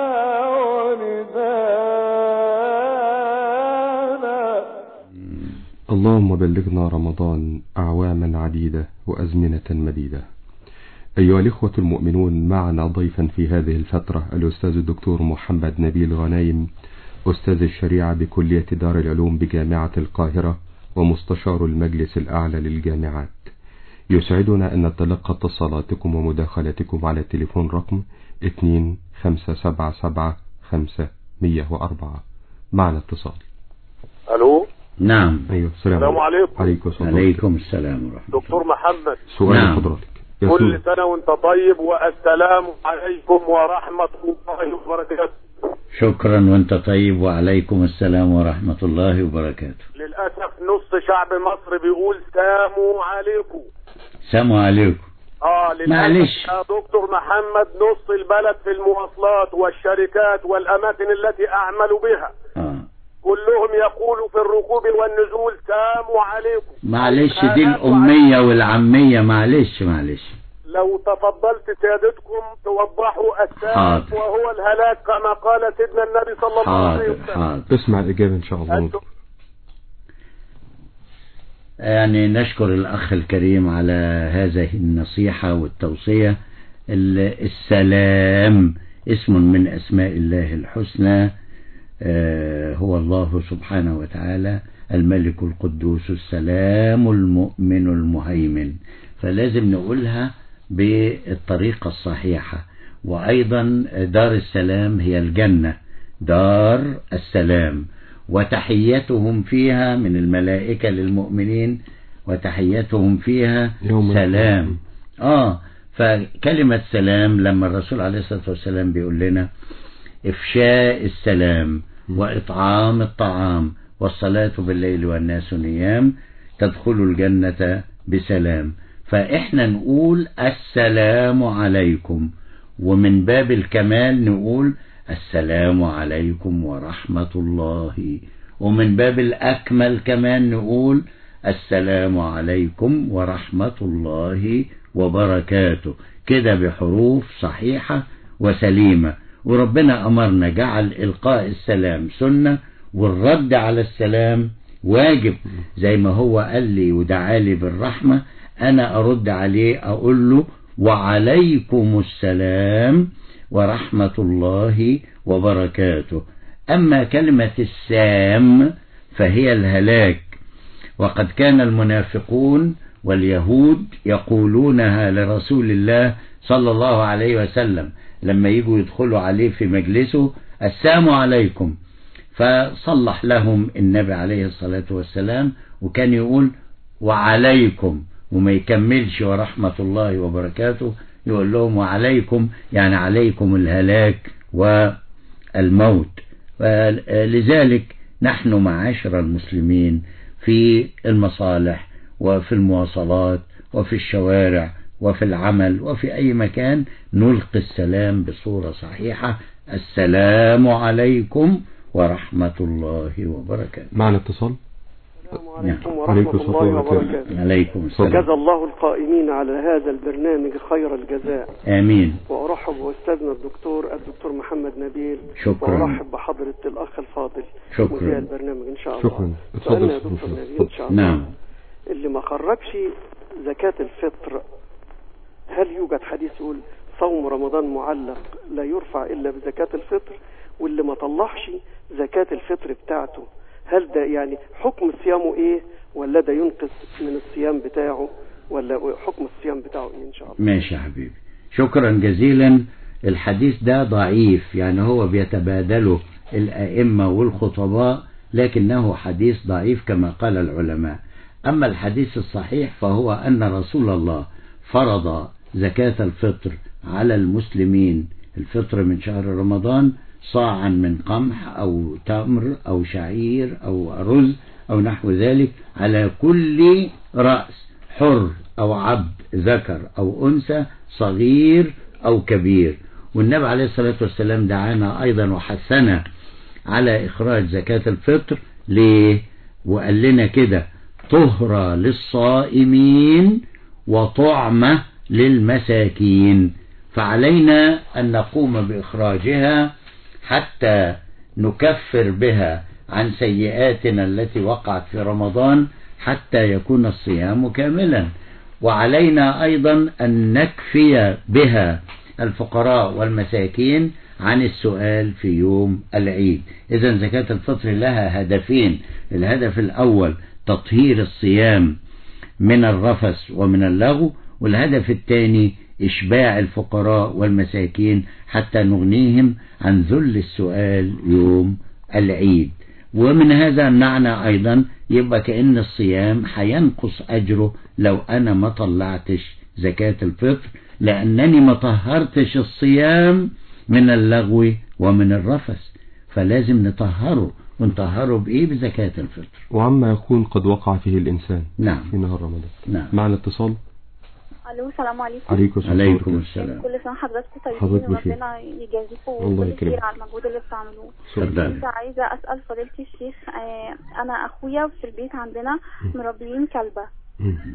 وندانا اللهم بلغنا رمضان أعواما عديدة وأزمنة مديدة أيها الإخوة المؤمنون معنا ضيفا في هذه الفترة الأستاذ الدكتور محمد نبيل غنايم أستاذ الشريعة بكلية دار العلوم بجامعة القاهرة ومستشار المجلس الأعلى للجامعات يسعدنا أن نتلقى اتصالاتكم ومداخلاتكم على التليفون رقم 2577 معنا اتصال الو نعم أيوه السلام السلام عليكم. عليكم السلام عليكم السلام ورحمة دكتور محمد سؤال نعم. حضرتك يا كل سيدي. سنة وانت طيب والسلام عليكم ورحمة الله وبركاته شكرا وانت طيب وعليكم السلام ورحمة الله وبركاته للأسف نص شعب مصر بيقول ساموا عليكم السلام عليكم اه للأسف معلش. يا دكتور محمد نص البلد في المواصلات والشركات والأماكن التي أعمل بها آه. كلهم يقولوا في الركوب والنزول ساموا عليكم معلش دي الآلاف الأمية والعامية معلش معلش لو تفضلت سيادتكم توضحوا السائل حاضر. وهو الهلاك كما قال سيدنا النبي صلى الله عليه حاضر وسلم حاضر اسمع الإجابة إن شاء الله أنتم يعني نشكر الأخ الكريم على هذه النصيحة والتوصية ال- السلام اسم من أسماء الله الحسنى آه، هو الله سبحانه وتعالى الملك القدوس السلام المؤمن المهيمن فلازم نقولها بالطريقة الصحيحة وأيضا دار السلام هي الجنة دار السلام وتحيتهم فيها من الملائكة للمؤمنين وتحيتهم فيها يوم سلام آه فكلمة سلام لما الرسول عليه الصلاة والسلام بيقول لنا إفشاء السلام وإطعام الطعام والصلاة بالليل والناس نيام تدخل الجنة بسلام فإحنا نقول السلام عليكم ومن باب الكمال نقول السلام عليكم ورحمة الله ومن باب الأكمل كمان نقول السلام عليكم ورحمة الله وبركاته كده بحروف صحيحة وسليمة وربنا أمرنا جعل إلقاء السلام سنة والرد على السلام واجب زي ما هو قال لي ودعالي بالرحمة أنا أرد عليه أقول له وعليكم السلام ورحمة الله وبركاته أما كلمة السام فهي الهلاك وقد كان المنافقون واليهود يقولونها لرسول الله صلى الله عليه وسلم لما يجوا يدخلوا عليه في مجلسه السلام عليكم فصلح لهم النبي عليه الصلاة والسلام وكان يقول وعليكم وما يكملش ورحمة الله وبركاته يقول لهم وعليكم يعني عليكم الهلاك والموت لذلك نحن معاشر المسلمين في المصالح وفي المواصلات وفي الشوارع وفي العمل وفي أي مكان نلقي السلام بصورة صحيحة السلام عليكم ورحمة الله وبركاته معنا اتصال عليكم عليكم ورحمة السلام الله ورحمة الله. وبركاته عليكم السلام جزا الله القائمين على هذا البرنامج خير الجزاء آمين وأرحب بأستاذنا الدكتور الدكتور محمد نبيل شكرا. وأرحب بحضرة الأخ الفاضل شكرا. مذيع البرنامج إن شاء الله شكرا. سؤالنا يا اتفضل. دكتور نبيل إن شاء الله نعم اللي ما خرجش زكاة الفطر هل يوجد حديث يقول صوم رمضان معلق لا يرفع إلا بزكاة الفطر واللي ما طلعش زكاة الفطر بتاعته هل ده يعني حكم صيامه ايه ولا ده ينقص من الصيام بتاعه ولا حكم الصيام بتاعه ايه ان شاء الله ماشي يا حبيبي شكرا جزيلا الحديث ده ضعيف يعني هو بيتبادله الأئمة والخطباء لكنه حديث ضعيف كما قال العلماء أما الحديث الصحيح فهو أن رسول الله فرض زكاة الفطر على المسلمين الفطر من شهر رمضان صاعا من قمح أو تمر أو شعير أو رز أو نحو ذلك على كل رأس حر أو عبد ذكر أو أنثى صغير أو كبير والنبي عليه الصلاة والسلام دعانا أيضا وحثنا على إخراج زكاة الفطر ليه وقال لنا كده طهرة للصائمين وطعمة للمساكين فعلينا أن نقوم بإخراجها حتى نكفر بها عن سيئاتنا التي وقعت في رمضان حتى يكون الصيام كاملا وعلينا أيضا أن نكفي بها الفقراء والمساكين عن السؤال في يوم العيد إذا زكاة الفطر لها هدفين الهدف الأول تطهير الصيام من الرفث ومن اللغو والهدف الثاني إشباع الفقراء والمساكين حتى نغنيهم عن ذل السؤال يوم العيد ومن هذا المعنى أيضا يبقى كأن الصيام هينقص أجره لو أنا ما طلعتش زكاة الفطر لأنني ما طهرتش الصيام من اللغو ومن الرفث فلازم نطهره ونطهره بإيه بزكاة الفطر وعما يكون قد وقع فيه الإنسان نعم في نهار رمضان نعم معنا اتصال الو السلام عليكم عليكم السلام عليكم ورحمة السلام كل سنه حضراتكم حضرتك طيبين بخير. وربنا يجازيكم الله كل يكرمك. خير على المجهود اللي بتعملوه اتفضل كنت عايزه اسال فضيله الشيخ آه، انا اخويا في البيت عندنا مربيين كلبه مم.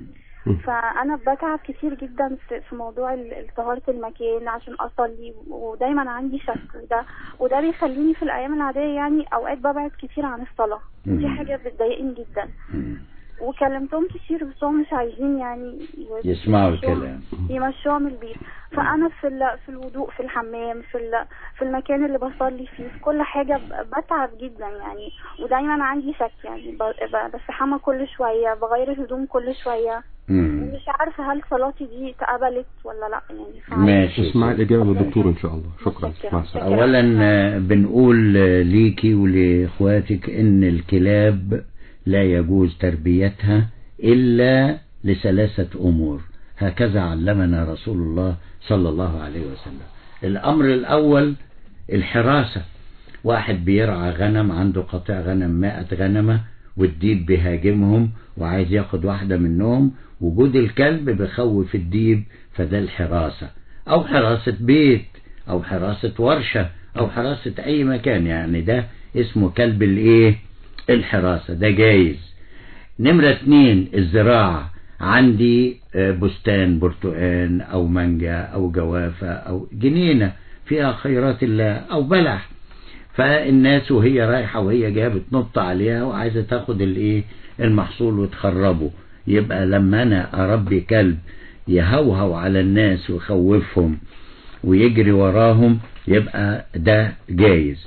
مم. فانا بتعب كتير جدا في في موضوع ال- ال- طهارة المكان عشان اصلي ودايما عندي شك وده وده بيخليني في الايام العادية يعني اوقات ببعد كتير عن الصلاة دي مم. حاجة بتضايقني جدا مم. وكلمتهم كتير بس هم مش عايزين يعني ي- يسمعوا يمشوها- الكلام يمشوها من البيت فانا في ال- في الوضوء في الحمام في ال- في المكان اللي بصلي فيه في كل حاجه ب- بتعب جدا يعني ودايما عندي شك يعني ب- ب- بستحمى كل شويه بغير الهدوم كل شويه مم. ومش عارفه هل صلاتي دي اتقبلت ولا لا يعني فعايزة- ماشي اسمع الإجابة من الدكتور إن شاء الله شكرا مع السلامة اولا آه، بنقول آه، ليكي ولاخواتك ان الكلاب لا يجوز تربيتها الا لثلاثة امور هكذا علمنا رسول الله صلى الله عليه وسلم الامر الاول الحراسة واحد بيرعى غنم عنده قطيع غنم مائة غنمة والديب بيهاجمهم وعايز ياخد واحدة منهم وجود الكلب بيخوف الديب فده الحراسة او حراسة بيت او حراسة ورشة او حراسة اي مكان يعني ده اسمه كلب الايه الحراسة ده جايز نمرة اتنين الزراعة عندي آه، بستان برتقان او مانجا او جوافة او جنينة فيها خيرات الله او بلح فالناس وهي رايحة وهي جاية بتنط عليها وعايزة تاخد الايه المحصول وتخربه يبقى لما انا اربي كلب يهوهو على الناس ويخوفهم ويجري وراهم يبقى ده جايز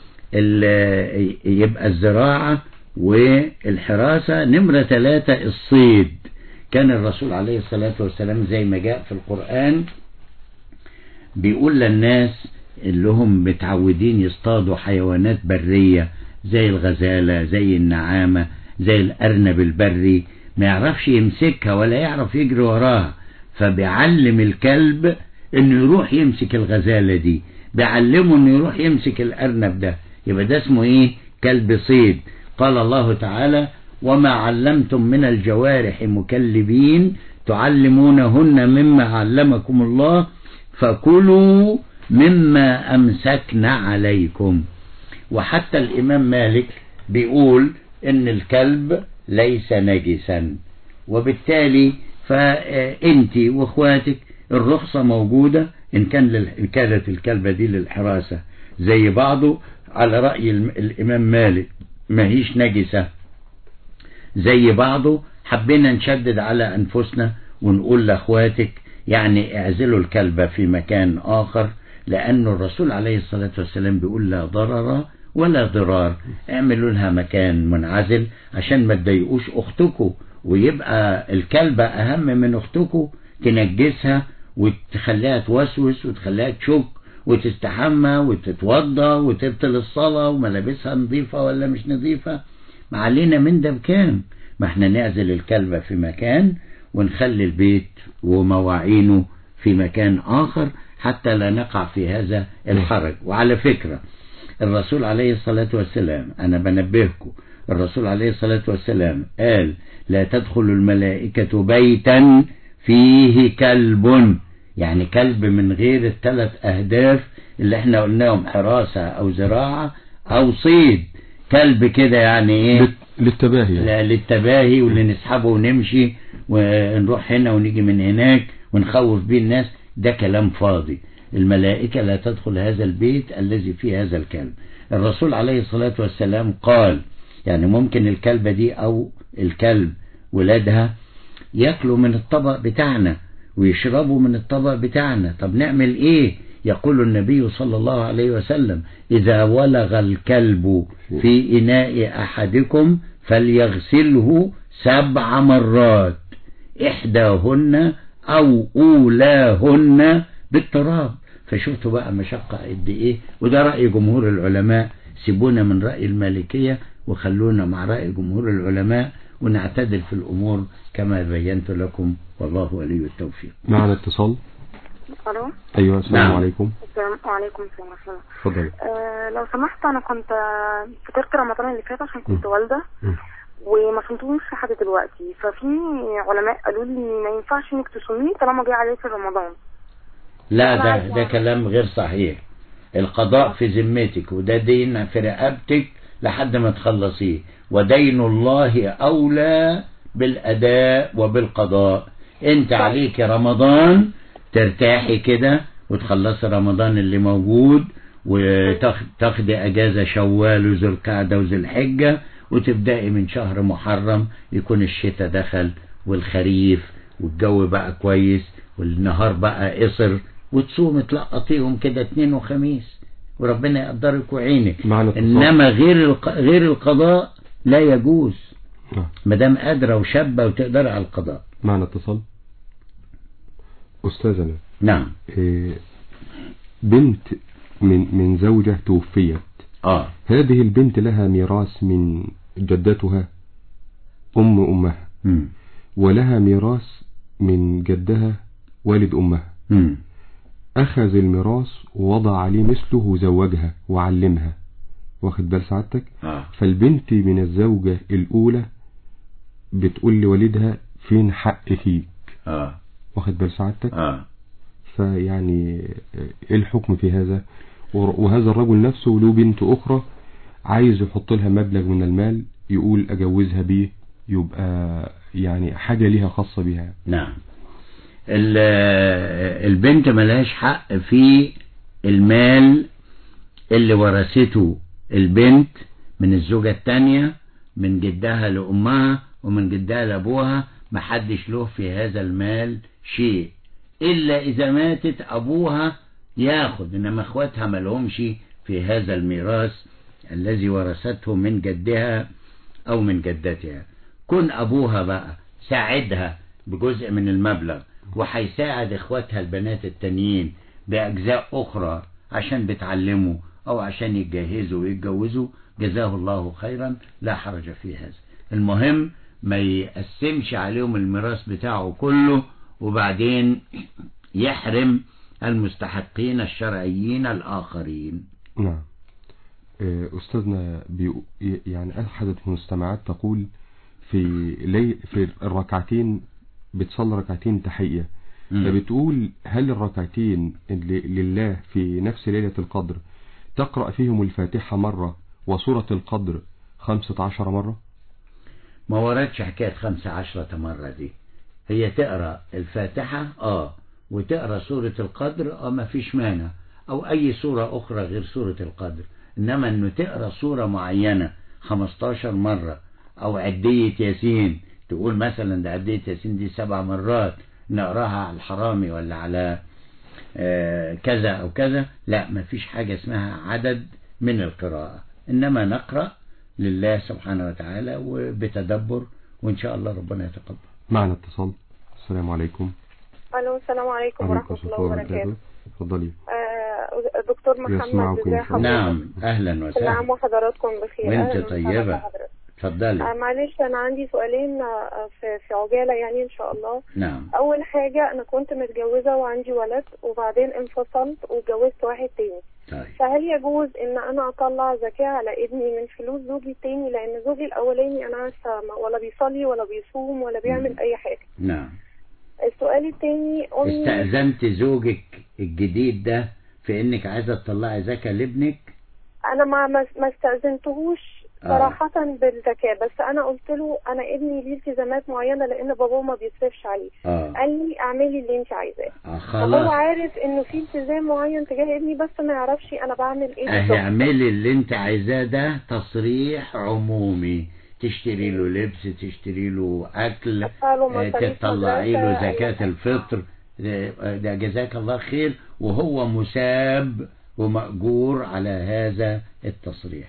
ال- يبقى الزراعة والحراسة نمرة ثلاثة الصيد كان الرسول عليه الصلاة والسلام زي ما جاء في القرآن بيقول للناس اللي هم متعودين يصطادوا حيوانات برية زي الغزالة زي النعامة زي الأرنب البري ما يعرفش يمسكها ولا يعرف يجري وراها فبيعلم الكلب انه يروح يمسك الغزالة دي بيعلمه انه يروح يمسك الأرنب ده يبقى ده اسمه ايه كلب صيد قال الله تعالى وما علمتم من الجوارح مكلبين تعلمونهن مما علمكم الله فكلوا مما أمسكن عليكم وحتى الإمام مالك بيقول إن الكلب ليس نجسا وبالتالي فأنت وإخواتك الرخصة موجودة إن, كان لل... إن كانت الكلبة دي للحراسة زي بعضه على رأي الم- الإمام مالك ما هيش نجسة زي بعضه حبينا نشدد على أنفسنا ونقول لأخواتك يعني اعزلوا الكلبة في مكان آخر لأن الرسول عليه الصلاة والسلام بيقول لا ضرر ولا ضرار اعملوا لها مكان منعزل عشان ما تضايقوش أختكم ويبقى الكلبة أهم من أختكم تنجسها وتخليها توسوس وتخليها تشك وتستحمى وتتوضى وتبطل الصلاة وملابسها نظيفة ولا مش نظيفة ما علينا من ده بكام ما احنا نعزل الكلبة في مكان ونخلي البيت ومواعينه في مكان آخر حتى لا نقع في هذا الحرج وعلى فكرة الرسول عليه الصلاة والسلام أنا بنبهكم الرسول عليه الصلاة والسلام قال لا تدخل الملائكة بيتا فيه كلب يعني كلب من غير الثلاث أهداف اللي احنا قلناهم حراسة أو زراعة أو صيد كلب كده يعني ايه للتباهي لا للتباهي واللي نسحبه ونمشي ونروح هنا ونيجي من هناك ونخوف بيه الناس ده كلام فاضي الملائكة لا تدخل هذا البيت الذي فيه هذا الكلب الرسول عليه الصلاة والسلام قال يعني ممكن الكلبة دي أو الكلب ولادها ياكلوا من الطبق بتاعنا ويشربوا من الطبق بتاعنا طب نعمل ايه يقول النبي صلى الله عليه وسلم إذا ولغ الكلب في إناء أحدكم فليغسله سبع مرات إحداهن أو أولاهن بالتراب فشفتوا بقى مشقة قد إيه وده رأي جمهور العلماء سيبونا من رأي المالكية وخلونا مع رأي جمهور العلماء ونعتدل في الأمور كما بينت لكم والله ولي التوفيق معنا اتصال الو أيوة السلام نعم. عليكم السلام عليكم السلام ورحمه الله اتفضل أه لو سمحت انا كنت آه، فطرت رمضان اللي فات عشان كنت م. والده م. وما فهمتوش لحد دلوقتي ففي علماء قالوا لي ما ينفعش انك تصوميه طالما جه عليك رمضان لا أنا ده عايزة ده أعرف. كلام غير صحيح القضاء في ذمتك وده دين في رقبتك لحد ما تخلصيه ودين الله أولى بالأداء وبالقضاء انت عليك رمضان ترتاحي كده وتخلصي رمضان اللي موجود وتاخدي اجازة شوال وذو القعدة وذو الحجة وتبدأي من شهر محرم يكون الشتاء دخل والخريف والجو بقى كويس والنهار بقى قصر وتصوم تلقطيهم كده اتنين وخميس وربنا يقدرك ويعينك معنى اتصال. انما غير الق... غير القضاء لا يجوز نعم. ما دام قادره وشابه وتقدر على القضاء معنا اتصال أستاذنا نعم إيه، بنت من من زوجة توفيت اه هذه البنت لها ميراث من جدتها أم أمها مم. ولها ميراث من جدها والد أمها مم. أخذ الميراث ووضع عليه مثله وزوجها وعلمها واخد بال سعادتك اه فالبنت من الزوجة الأولى بتقول لوالدها فين حق فيك اه واخد بال سعادتك اه فيعني ايه الحكم في هذا ور- وهذا الرجل نفسه له بنت أخرى عايز يحط لها مبلغ من المال يقول أجوزها بيه يبقى يعني حاجة ليها خاصة بها نعم ال- البنت ملهاش حق في المال اللي ورثته البنت من الزوجة التانية من جدها لأمها ومن جدها لأبوها محدش له في هذا المال شيء إلا إذا ماتت أبوها ياخد إنما إخواتها ملهمش في هذا الميراث الذي ورثته من جدها أو من جدتها كن أبوها بقى ساعدها بجزء من المبلغ وهيساعد إخواتها البنات التانيين بأجزاء أخرى عشان بتعلموا أو عشان يتجهزوا ويتجوزوا جزاه الله خيرا لا حرج في هذا المهم ما يقسمش عليهم الميراث بتاعه كله وبعدين يحرم المستحقين الشرعيين الآخرين نعم آه، أستاذنا بيقو- يعني أحد المستمعات تقول في لي في الركعتين بتصلي ركعتين تحية مم. فبتقول هل الركعتين اللي لله في نفس ليلة القدر تقرأ فيهم الفاتحة مرة وسورة القدر خمسة عشر مرة ما وردش حكاية خمسة عشرة مرة دي هي تقرأ الفاتحة اه وتقرأ سورة القدر اه ما فيش مانع او اي سورة اخرى غير سورة القدر انما انه تقرأ سورة معينة 15 مرة او عدية ياسين تقول مثلا ده عدية ياسين دي سبع مرات نقراها على الحرامي ولا على آه كذا او كذا لا ما فيش حاجة اسمها عدد من القراءة انما نقرأ لله سبحانه وتعالى وبتدبر وإن شاء الله ربنا يتقبل معنا اتصال السلام عليكم الو السلام عليكم ورحمه الله وبركاته اتفضلي آه، دكتور محمد يسمعكم. ازي حضرتك نعم أهلا كل عام وسهلا وحضراتكم بخير وانت أهلاً وسهلاً طيبة. بحضرتك. اتفضلي آه، معلش انا عندي سؤالين آه، في في عجاله يعني ان شاء الله نعم اول حاجه انا كنت متجوزه وعندي ولد وبعدين انفصلت واتجوزت واحد تاني طيب فهل يجوز ان انا اطلع زكاه على ابني من فلوس زوجي التاني لان زوجي الاولاني انا عارفه ما- ولا بيصلي ولا بيصوم ولا بيعمل اي حاجه نعم السؤال التاني امي استأذنت زوجك الجديد ده في انك عايزة تطلعي زكاة لابنك انا ما ما ما استاذنتهوش آه. صراحة بالذكاء بس انا قلت له انا ابني ليه التزامات معينة لان باباه ما بيصرفش عليه اه قال لي اعملي اللي انت عايزاه آه، فهو خلاص عارف انه في التزام معين تجاه ابني بس ما يعرفش انا بعمل ايه اهي بالظبط اعملي اللي انت عايزاه ده تصريح عمومي تشتري له لبس تشتري له اكل أدفع له آه، مصاريف تطلعي له مدرسة، أي زكاة حاجة. الفطر ده ده جزاك الله خير وهو مساب ومأجور على هذا التصريح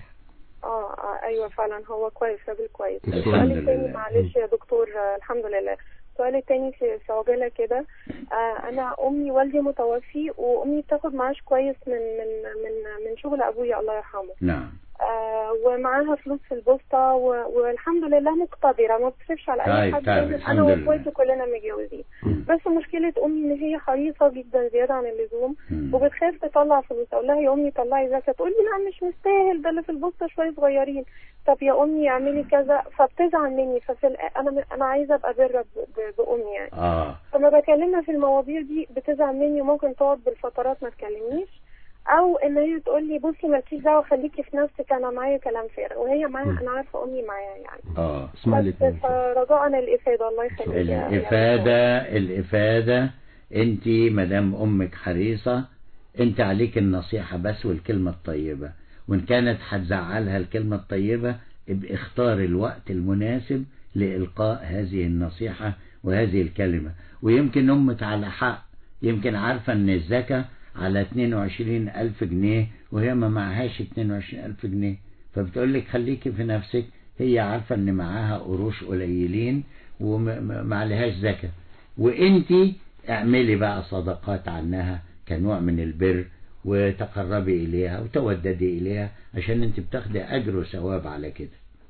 اه آه، ايوه فعلا هو كويس راجل كويس الحمد السؤال التاني لله. معلش يا دكتور آه، الحمد لله السؤال التاني في في عجالة كده آه انا امي والدي متوفي وامي بتاخد معاش كويس من من من من شغل ابويا الله يرحمه نعم آه ومعاها فلوس في البوسطة و- والحمد لله مقتدرة ما بتصرفش على أي طيب، حد طيب، لأن الحمد أنا لله. وإخواتي كلنا متجوزين بس مشكلة أمي إن هي حريصة جدا زيادة عن اللزوم مم. وبتخاف تطلع فلوس أقول لها يا أمي طلعي زكاة تقول لي لا مش مستاهل ده اللي في البوسطة شوية صغيرين طب يا أمي اعملي كذا فبتزعل مني ففي الآ- أنا أنا عايزة أبقى برة ب- ب- بأمي يعني اه فما بكلمها في المواضيع دي بتزعل مني وممكن تقعد بالفترات ما تكلمنيش او ان هي تقول لي بصي مالكيش دعوه خليكي في نفسك انا معايا كلام فارغ وهي معايا انا عارفه امي معايا يعني اه بس فرجاء الافاده الله يخليك يا- يا الإفادة الإفادة أنت مدام أمك حريصة أنت عليك النصيحة بس والكلمة الطيبة وإن كانت هتزعلها الكلمة الطيبة ابقى اختار الوقت المناسب لإلقاء هذه النصيحة وهذه الكلمة ويمكن أمك على حق يمكن عارفة أن الزكاة على 22 ألف جنيه وهي ما معهاش 22 ألف جنيه فبتقول لك خليكي في نفسك هي عارفة ان معاها قروش قليلين وما عليهاش زكاة وانتي اعملي بقى صدقات عنها كنوع من البر وتقربي اليها وتوددي اليها عشان انت بتاخدي اجر وثواب على كده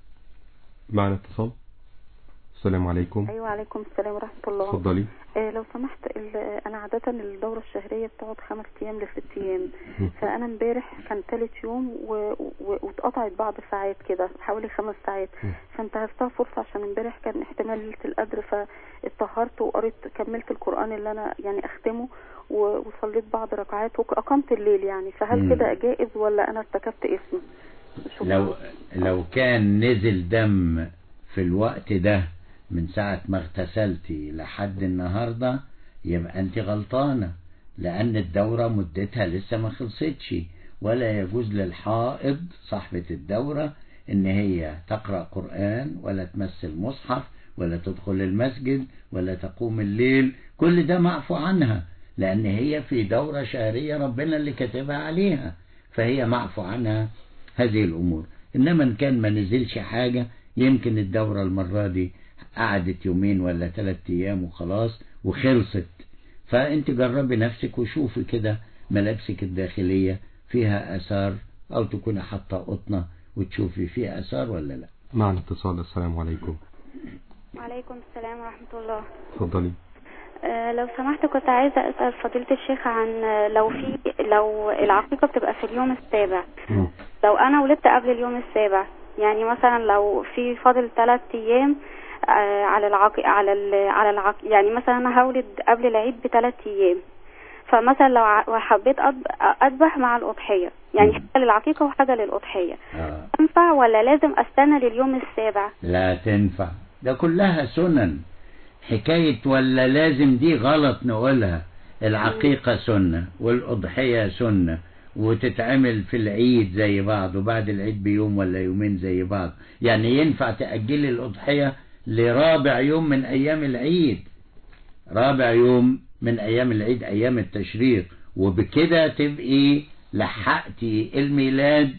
معنا اتصال السلام عليكم ايوه عليكم السلام ورحمه الله اتفضلي آه لو سمحت ال- انا عاده الدوره الشهريه بتقعد خمس ايام لست ايام فانا امبارح كان ثالث يوم و- و- واتقطعت بعض ساعات كده حوالي خمس ساعات فانتهزتها فرصه عشان امبارح كان احتمال ليله القدر فاتطهرت وقريت كملت القران اللي انا يعني اختمه و- وصليت بعض ركعات واقمت الليل يعني فهل مم. كده جائز ولا انا ارتكبت اسم لو لو كان نزل دم في الوقت ده من ساعة ما اغتسلتي لحد النهاردة يبقى انت غلطانة لان الدورة مدتها لسه ما خلصتش ولا يجوز للحائض صاحبة الدورة ان هي تقرأ قرآن ولا تمثل مصحف ولا تدخل المسجد ولا تقوم الليل كل ده معفو عنها لان هي في دورة شهرية ربنا اللي كتبها عليها فهي معفو عنها هذه الأمور إنما إن كان ما نزلش حاجة يمكن الدورة المرة دي قعدت يومين ولا ثلاث أيام وخلاص وخلصت فأنت جربي نفسك وشوفي كده ملابسك الداخلية فيها أثار أو تكوني حاطة قطنة وتشوفي فيها أثار ولا لا معنا اتصال السلام عليكم وعليكم السلام ورحمة الله اتفضلي آه، لو سمحت كنت عايزة أسأل فضيلة الشيخ عن آه، لو في لو العقيقة بتبقى في اليوم السابع لو أنا ولدت قبل اليوم السابع يعني مثلا لو في فاضل ثلاث أيام آه، على العق على ال... على العق يعني مثلا أنا هولد قبل العيد بثلاث أيام فمثلا لو ع- حبيت أض- أذبح مع الأضحية يعني حاجة للعقيقة وحاجة للأضحية آه. ينفع ولا لازم أستنى لليوم السابع لا تنفع ده كلها سنن حكاية ولا لازم دي غلط نقولها العقيقة سنة والأضحية سنة وتتعمل في العيد زي بعض وبعد العيد بيوم ولا يومين زي بعض يعني ينفع تأجلي الأضحية لرابع يوم من أيام العيد رابع يوم من أيام العيد أيام التشريق وبكده تبقي لحقتي الميلاد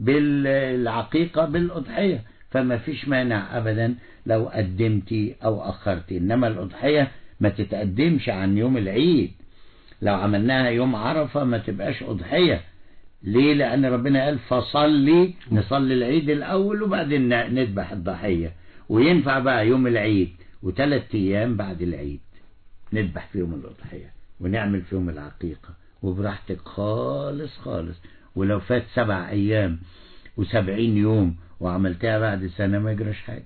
بالعقيقة بالأضحية فما فيش مانع أبدا لو قدمتي أو أخرتي إنما الأضحية ما تتقدمش عن يوم العيد لو عملناها يوم عرفة ما تبقاش أضحية ليه لأن ربنا قال فصلي نصلي العيد الأول وبعدين ن- نذبح الضحية وينفع بقى يوم العيد وثلاث أيام بعد العيد نذبح فيهم الأضحية ونعمل فيهم العقيقة وبراحتك خالص خالص ولو فات سبع أيام وسبعين يوم وعملتها بعد سنة ما يجراش حاجة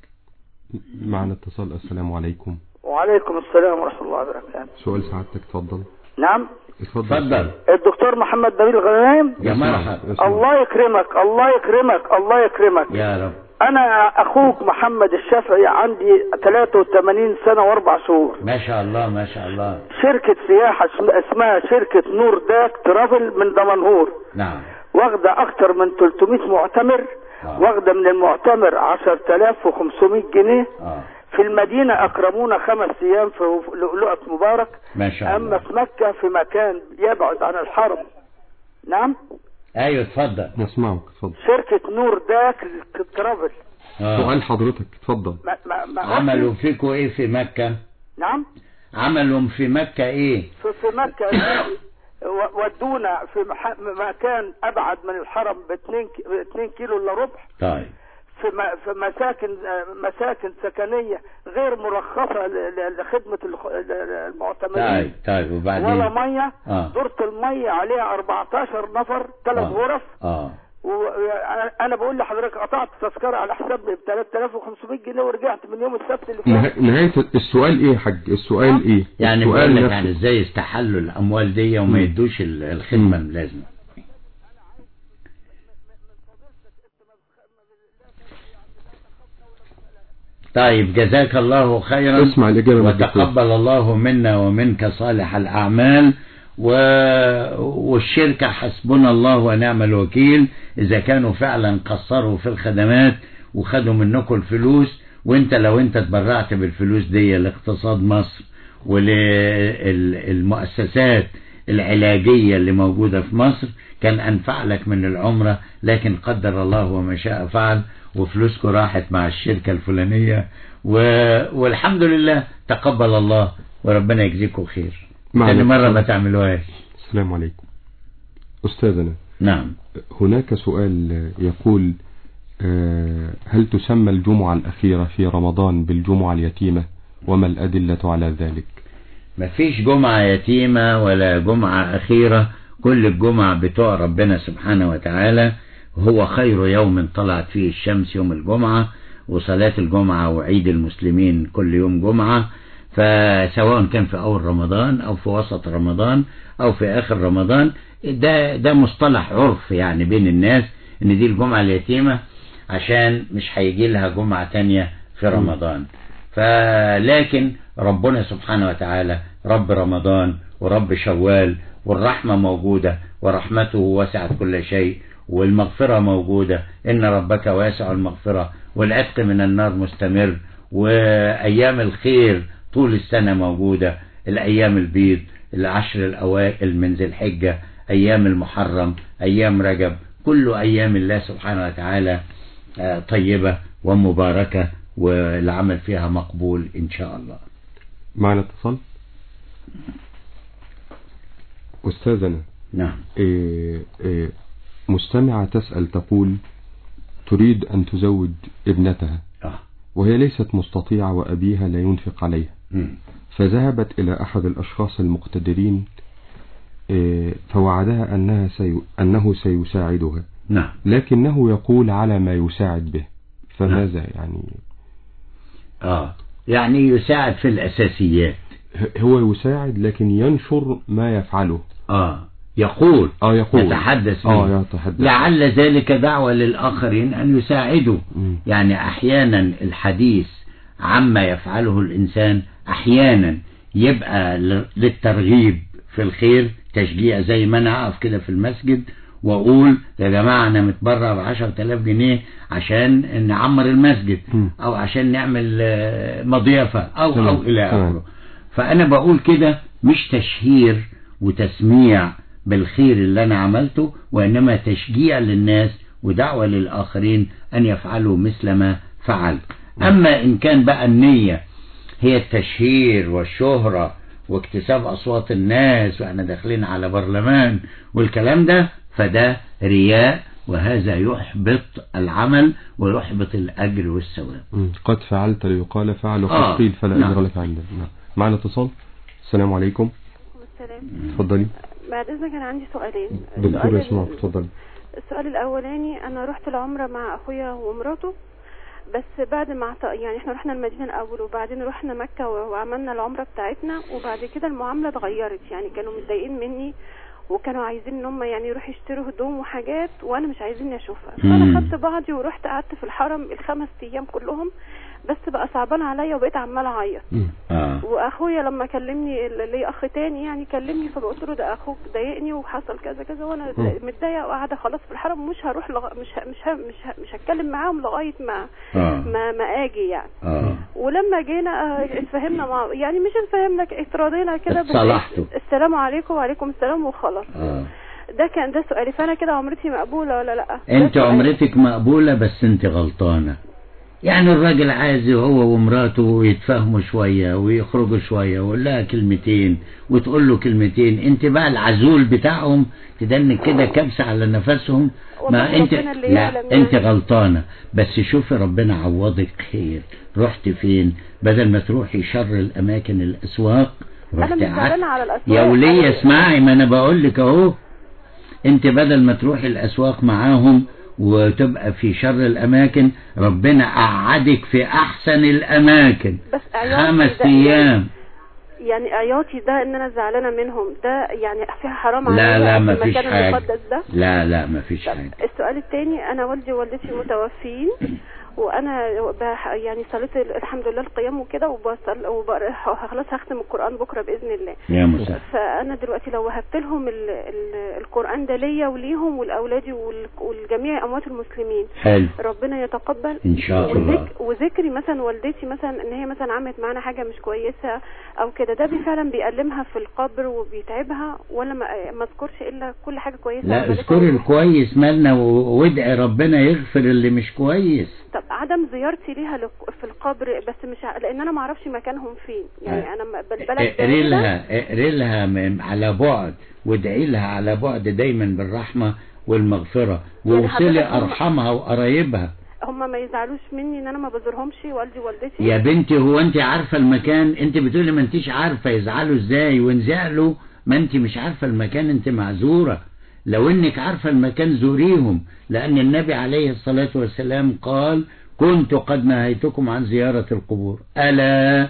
معنا اتصال السلام عليكم وعليكم السلام ورحمة الله وبركاته سؤال سعادتك اتفضل نعم اتفضل اتفضل الدكتور محمد نبيل غنايم يا مرحبا الله يكرمك الله يكرمك الله يكرمك يا رب انا اخوك محمد الشافعي عندي 83 سنة واربع شهور ما شاء الله ما شاء الله شركة سياحة اسم- اسمها شركة نور داك ترافل من دمنهور نعم واخدة اكتر من 300 معتمر واخدة من المعتمر 10500 جنيه آه. في المدينة اكرمونا خمس ايام في لؤلؤة مبارك ما شاء اما الله في مكة في مكان يبعد عن الحرم نعم ايوه اتفضل نسمعك اتفضل شركة نور داك ترافل آه. سؤال حضرتك اتفضل ما ما ما عملوا فيكوا ايه في مكة نعم عملوا في مكة ايه في, في مكة و- ودونا في مح- مكان ابعد من الحرم ب 2 كيلو الا ربع طيب في م- في مساكن آه، مساكن سكنيه غير مرخصه ل- ل- لخدمه الخ- ال- المعتمرين طيب طيب وبعدين ولا ميه اه دورة الميه عليها 14 نفر ثلاث آه. غرف اه وانا أنا بقول لحضرتك قطعت تذكره على حسابي ب 3500 جنيه ورجعت من يوم السبت اللي فات نه- نهاية السؤال ايه يا حاج السؤال ايه يعني السؤال بقول لك نفسه. يعني ازاي يستحلوا الاموال دي وما مم. يدوش ال- الخدمة اللازمة طيب جزاك الله خيرا اسمع الإجابة من الدكتور. وتقبل الله منا ومنك صالح الأعمال و... والشركة حسبنا الله ونعم الوكيل إذا كانوا فعلا قصروا في الخدمات وخدوا منكم الفلوس وانت لو انت تبرعت بالفلوس دي لاقتصاد مصر وللمؤسسات العلاجية اللي موجودة في مصر كان أنفع لك من العمرة لكن قدر الله وما شاء فعل وفلوسكم راحت مع الشركة الفلانية و... والحمد لله تقبل الله وربنا يجزيكم خير معنا تاني مرة اتصال. ما تعملوهاش السلام عليكم أستاذنا نعم هناك سؤال يقول آه، هل تسمى الجمعة الأخيرة في رمضان بالجمعة اليتيمة وما الأدلة على ذلك مفيش جمعة يتيمة ولا جمعة أخيرة كل الجمعة بتوع ربنا سبحانه وتعالى هو خير يوم طلعت فيه الشمس يوم الجمعة وصلاة الجمعة وعيد المسلمين كل يوم جمعة فسواء كان في أول رمضان أو في وسط رمضان أو في آخر رمضان ده ده مصطلح عرف يعني بين الناس إن دي الجمعة اليتيمة عشان مش هيجي لها جمعة تانية في رمضان فلكن ربنا سبحانه وتعالى رب رمضان ورب شوال والرحمة موجودة ورحمته وسعت كل شيء والمغفرة موجودة إن ربك واسع المغفرة والعتق من النار مستمر وأيام الخير طول السنة موجودة الأيام البيض العشر الأوائل من ذي الحجة أيام المحرم أيام رجب كل أيام الله سبحانه وتعالى آه، طيبة ومباركة والعمل فيها مقبول إن شاء الله معنا اتصال أستاذنا نعم إيه إيه مستمعة تسأل تقول تريد أن تزوج ابنتها آه. وهي ليست مستطيعة وأبيها لا ينفق عليها مم. فذهبت إلى أحد الأشخاص المقتدرين إيه، فوعدها أنها سي... أنه سيساعدها نعم لكنه يقول على ما يساعد به فماذا يعني آه يعني يساعد في الأساسيات ه- هو يساعد لكن ينشر ما يفعله آه يقول اه يقول يتحدث اه به. يتحدث لعل ذلك دعوة للآخرين أن يساعدوا مم. يعني أحيانا الحديث عما يفعله الإنسان أحيانا يبقى ل- للترغيب في الخير تشجيع زي ما أنا أقف كده في المسجد وأقول يا جماعة أنا متبرع بعشر تلاف جنيه عشان نعمر المسجد مم. أو عشان نعمل آه، مضيافة أو تمام. أو إلى تمام. آخره فأنا بقول كده مش تشهير وتسميع بالخير اللي أنا عملته وإنما تشجيع للناس ودعوة للآخرين أن يفعلوا مثل ما فعل أما إن كان بقى النية هي التشهير والشهرة واكتساب أصوات الناس وإحنا داخلين على برلمان والكلام ده فده رياء وهذا يحبط العمل ويحبط الأجر والثواب مم. قد فعلت ليقال فعل وقد آه. قيل فلا نعم. أجر لك عنده نعم. معنا اتصال السلام عليكم السلام اتفضلي بعد اذنك انا عندي سؤالين دكتور السؤال يسمعك اتفضلي السؤال الاولاني انا رحت العمره مع اخويا ومراته بس بعد ما اعت- يعني احنا رحنا المدينه الاول وبعدين رحنا مكه و- وعملنا العمره بتاعتنا وبعد كده المعامله اتغيرت يعني كانوا متضايقين مني وكانوا عايزين ان هم يعني يروحوا يشتروا هدوم وحاجات وانا مش عايزيني اشوفها فانا مم. خدت بعضي ورحت قعدت في الحرم الخمس ايام كلهم بس بقى صعبان عليا وبقيت عماله اعيط آه. واخويا لما كلمني اللي ليه اخ تاني يعني كلمني فقلت له ده اخوك ضايقني وحصل كذا كذا وانا مم. متضايقه وقاعده خلاص في الحرم مش هروح لغ... مش ه... مش ه... مش ه... مش هتكلم معاهم لغايه ما آه. ما ما اجي يعني آه. ولما جينا آه، اتفهمنا مع يعني مش اتفهمنا اتراضينا كده بس اتصالحتوا. السلام عليكم وعليكم السلام وخلاص آه. ده كان ده سؤالي فانا كده عمرتي مقبوله ولا لا ده انت سؤالي. عمرتك مقبولة بس انت غلطانة يعني الراجل عايز هو ومراته يتفاهموا شوية ويخرجوا شوية ويقول لها كلمتين وتقول له كلمتين انت بقى العزول بتاعهم تدنك كده كبسة على نفسهم ما والله انت ربنا اللي لا يعلم انت يعني. غلطانة بس شوفي ربنا عوضك خير رحت فين بدل ما تروحي شر الاماكن الاسواق انا رحت مش قعدت زعلانه على الاسواق يا ولية أنا- اسمعي ما انا بقول لك اهو انت بدل ما تروحي الاسواق معاهم وتبقى في شر الاماكن ربنا قعدك في احسن الاماكن بس عياطي خمس ده ايام يعني عياطي ده ان انا زعلانه منهم ده يعني فيها حرام عليا لا لا في ما فيش المكان حاجة المقدس ده لا لا ما فيش حاجة السؤال الثاني انا والدي ووالدتي متوفيين وانا بح- يعني صليت الحمد لله القيام وكده وبصل وبقرا خلاص هختم القران بكره باذن الله يا مساء فانا دلوقتي لو وهبت لهم ال ال القران ده ليا وليهم ولاولادي وال- ولجميع اموات المسلمين حلو ربنا يتقبل إن شاء الله. وذك وذكري مثلا والدتي مثلا ان هي مثلا عملت معانا حاجه مش كويسه او كده ده بي فعلا بيألمها في القبر وبيتعبها ولا ما ما اذكرش الا كل حاجه كويسه لا عملتها. اذكري الكويس مالنا و- وادعي ربنا يغفر اللي مش كويس طب عدم زيارتي ليها لك- في القبر بس مش ع- لان انا ما اعرفش مكانهم فين يعني انا م- بالبلد اقري بعيدة. لها اقري لها من- على بعد وادعي لها على بعد دايما بالرحمة والمغفرة يعني ووصلي حضرتك هم- أرحمها وقرايبها هم ما يزعلوش مني ان انا ما بزورهمش والدي ووالدتي يا بنتي هو انت عارفة المكان انت بتقولي ما انتيش عارفة يزعلوا ازاي وان زعلوا ما انت مش عارفة المكان انت معذورة لو انك عارفة المكان زوريهم لان النبي عليه الصلاة والسلام قال كنت قد نهيتكم عن زيارة القبور ألا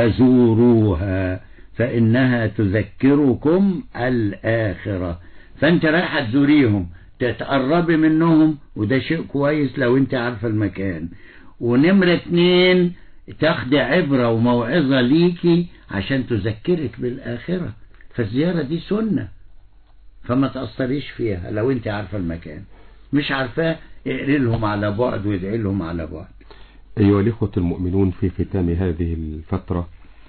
فزوروها فإنها تذكركم الآخرة فأنت رايحة تزوريهم تتقربي منهم وده شيء كويس لو انت عارفة المكان ونمرة اتنين تاخدي عبرة وموعظة ليكي عشان تذكرك بالآخرة فالزيارة دي سنة فما تأثريش فيها لو انت عارفة المكان مش عارفاه اقري لهم على بعد وادعي لهم على بعد أيها الإخوة المؤمنون في ختام هذه الفترة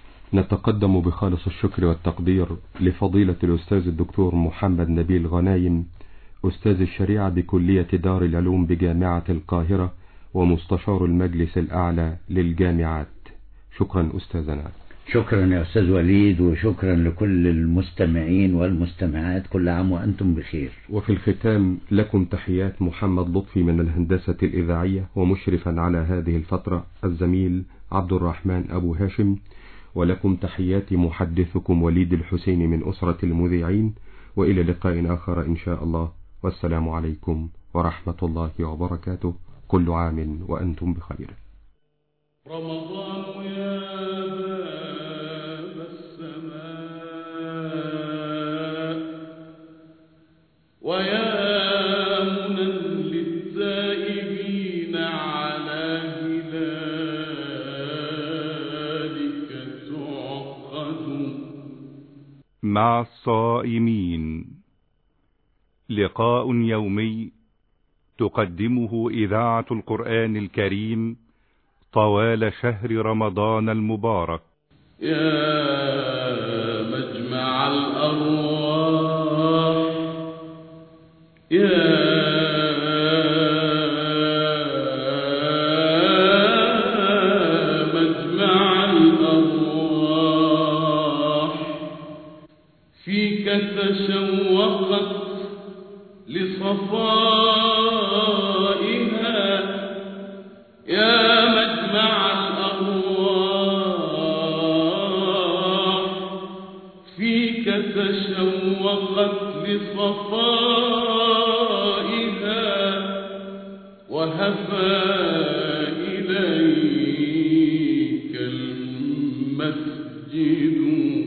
نتقدم بخالص الشكر والتقدير لفضيلة الأستاذ الدكتور محمد نبيل غنايم أستاذ الشريعة بكلية دار العلوم بجامعة القاهرة ومستشار المجلس الأعلى للجامعات شكرا أستاذنا شكرا يا أستاذ وليد وشكرا لكل المستمعين والمستمعات كل عام وأنتم بخير وفي الختام لكم تحيات محمد لطفي من الهندسة الإذاعية ومشرفا على هذه الفترة الزميل عبد الرحمن أبو هاشم ولكم تحيات محدثكم وليد الحسين من أسرة المذيعين وإلى لقاء آخر إن شاء الله والسلام عليكم ورحمة الله وبركاته كل عام وأنتم بخير رمضان يا باب السماء ويا منى للتائبين على هلالك تعقد مع الصائمين لقاء يومي تقدمه إذاعة القرآن الكريم طوال شهر رمضان المبارك يا مجمع الأرواح يا مجمع الأرواح فيك تشوقت لصفائها يا مجمع الأرواح فيك تشوقت لصفائها وهفى إليك المسجد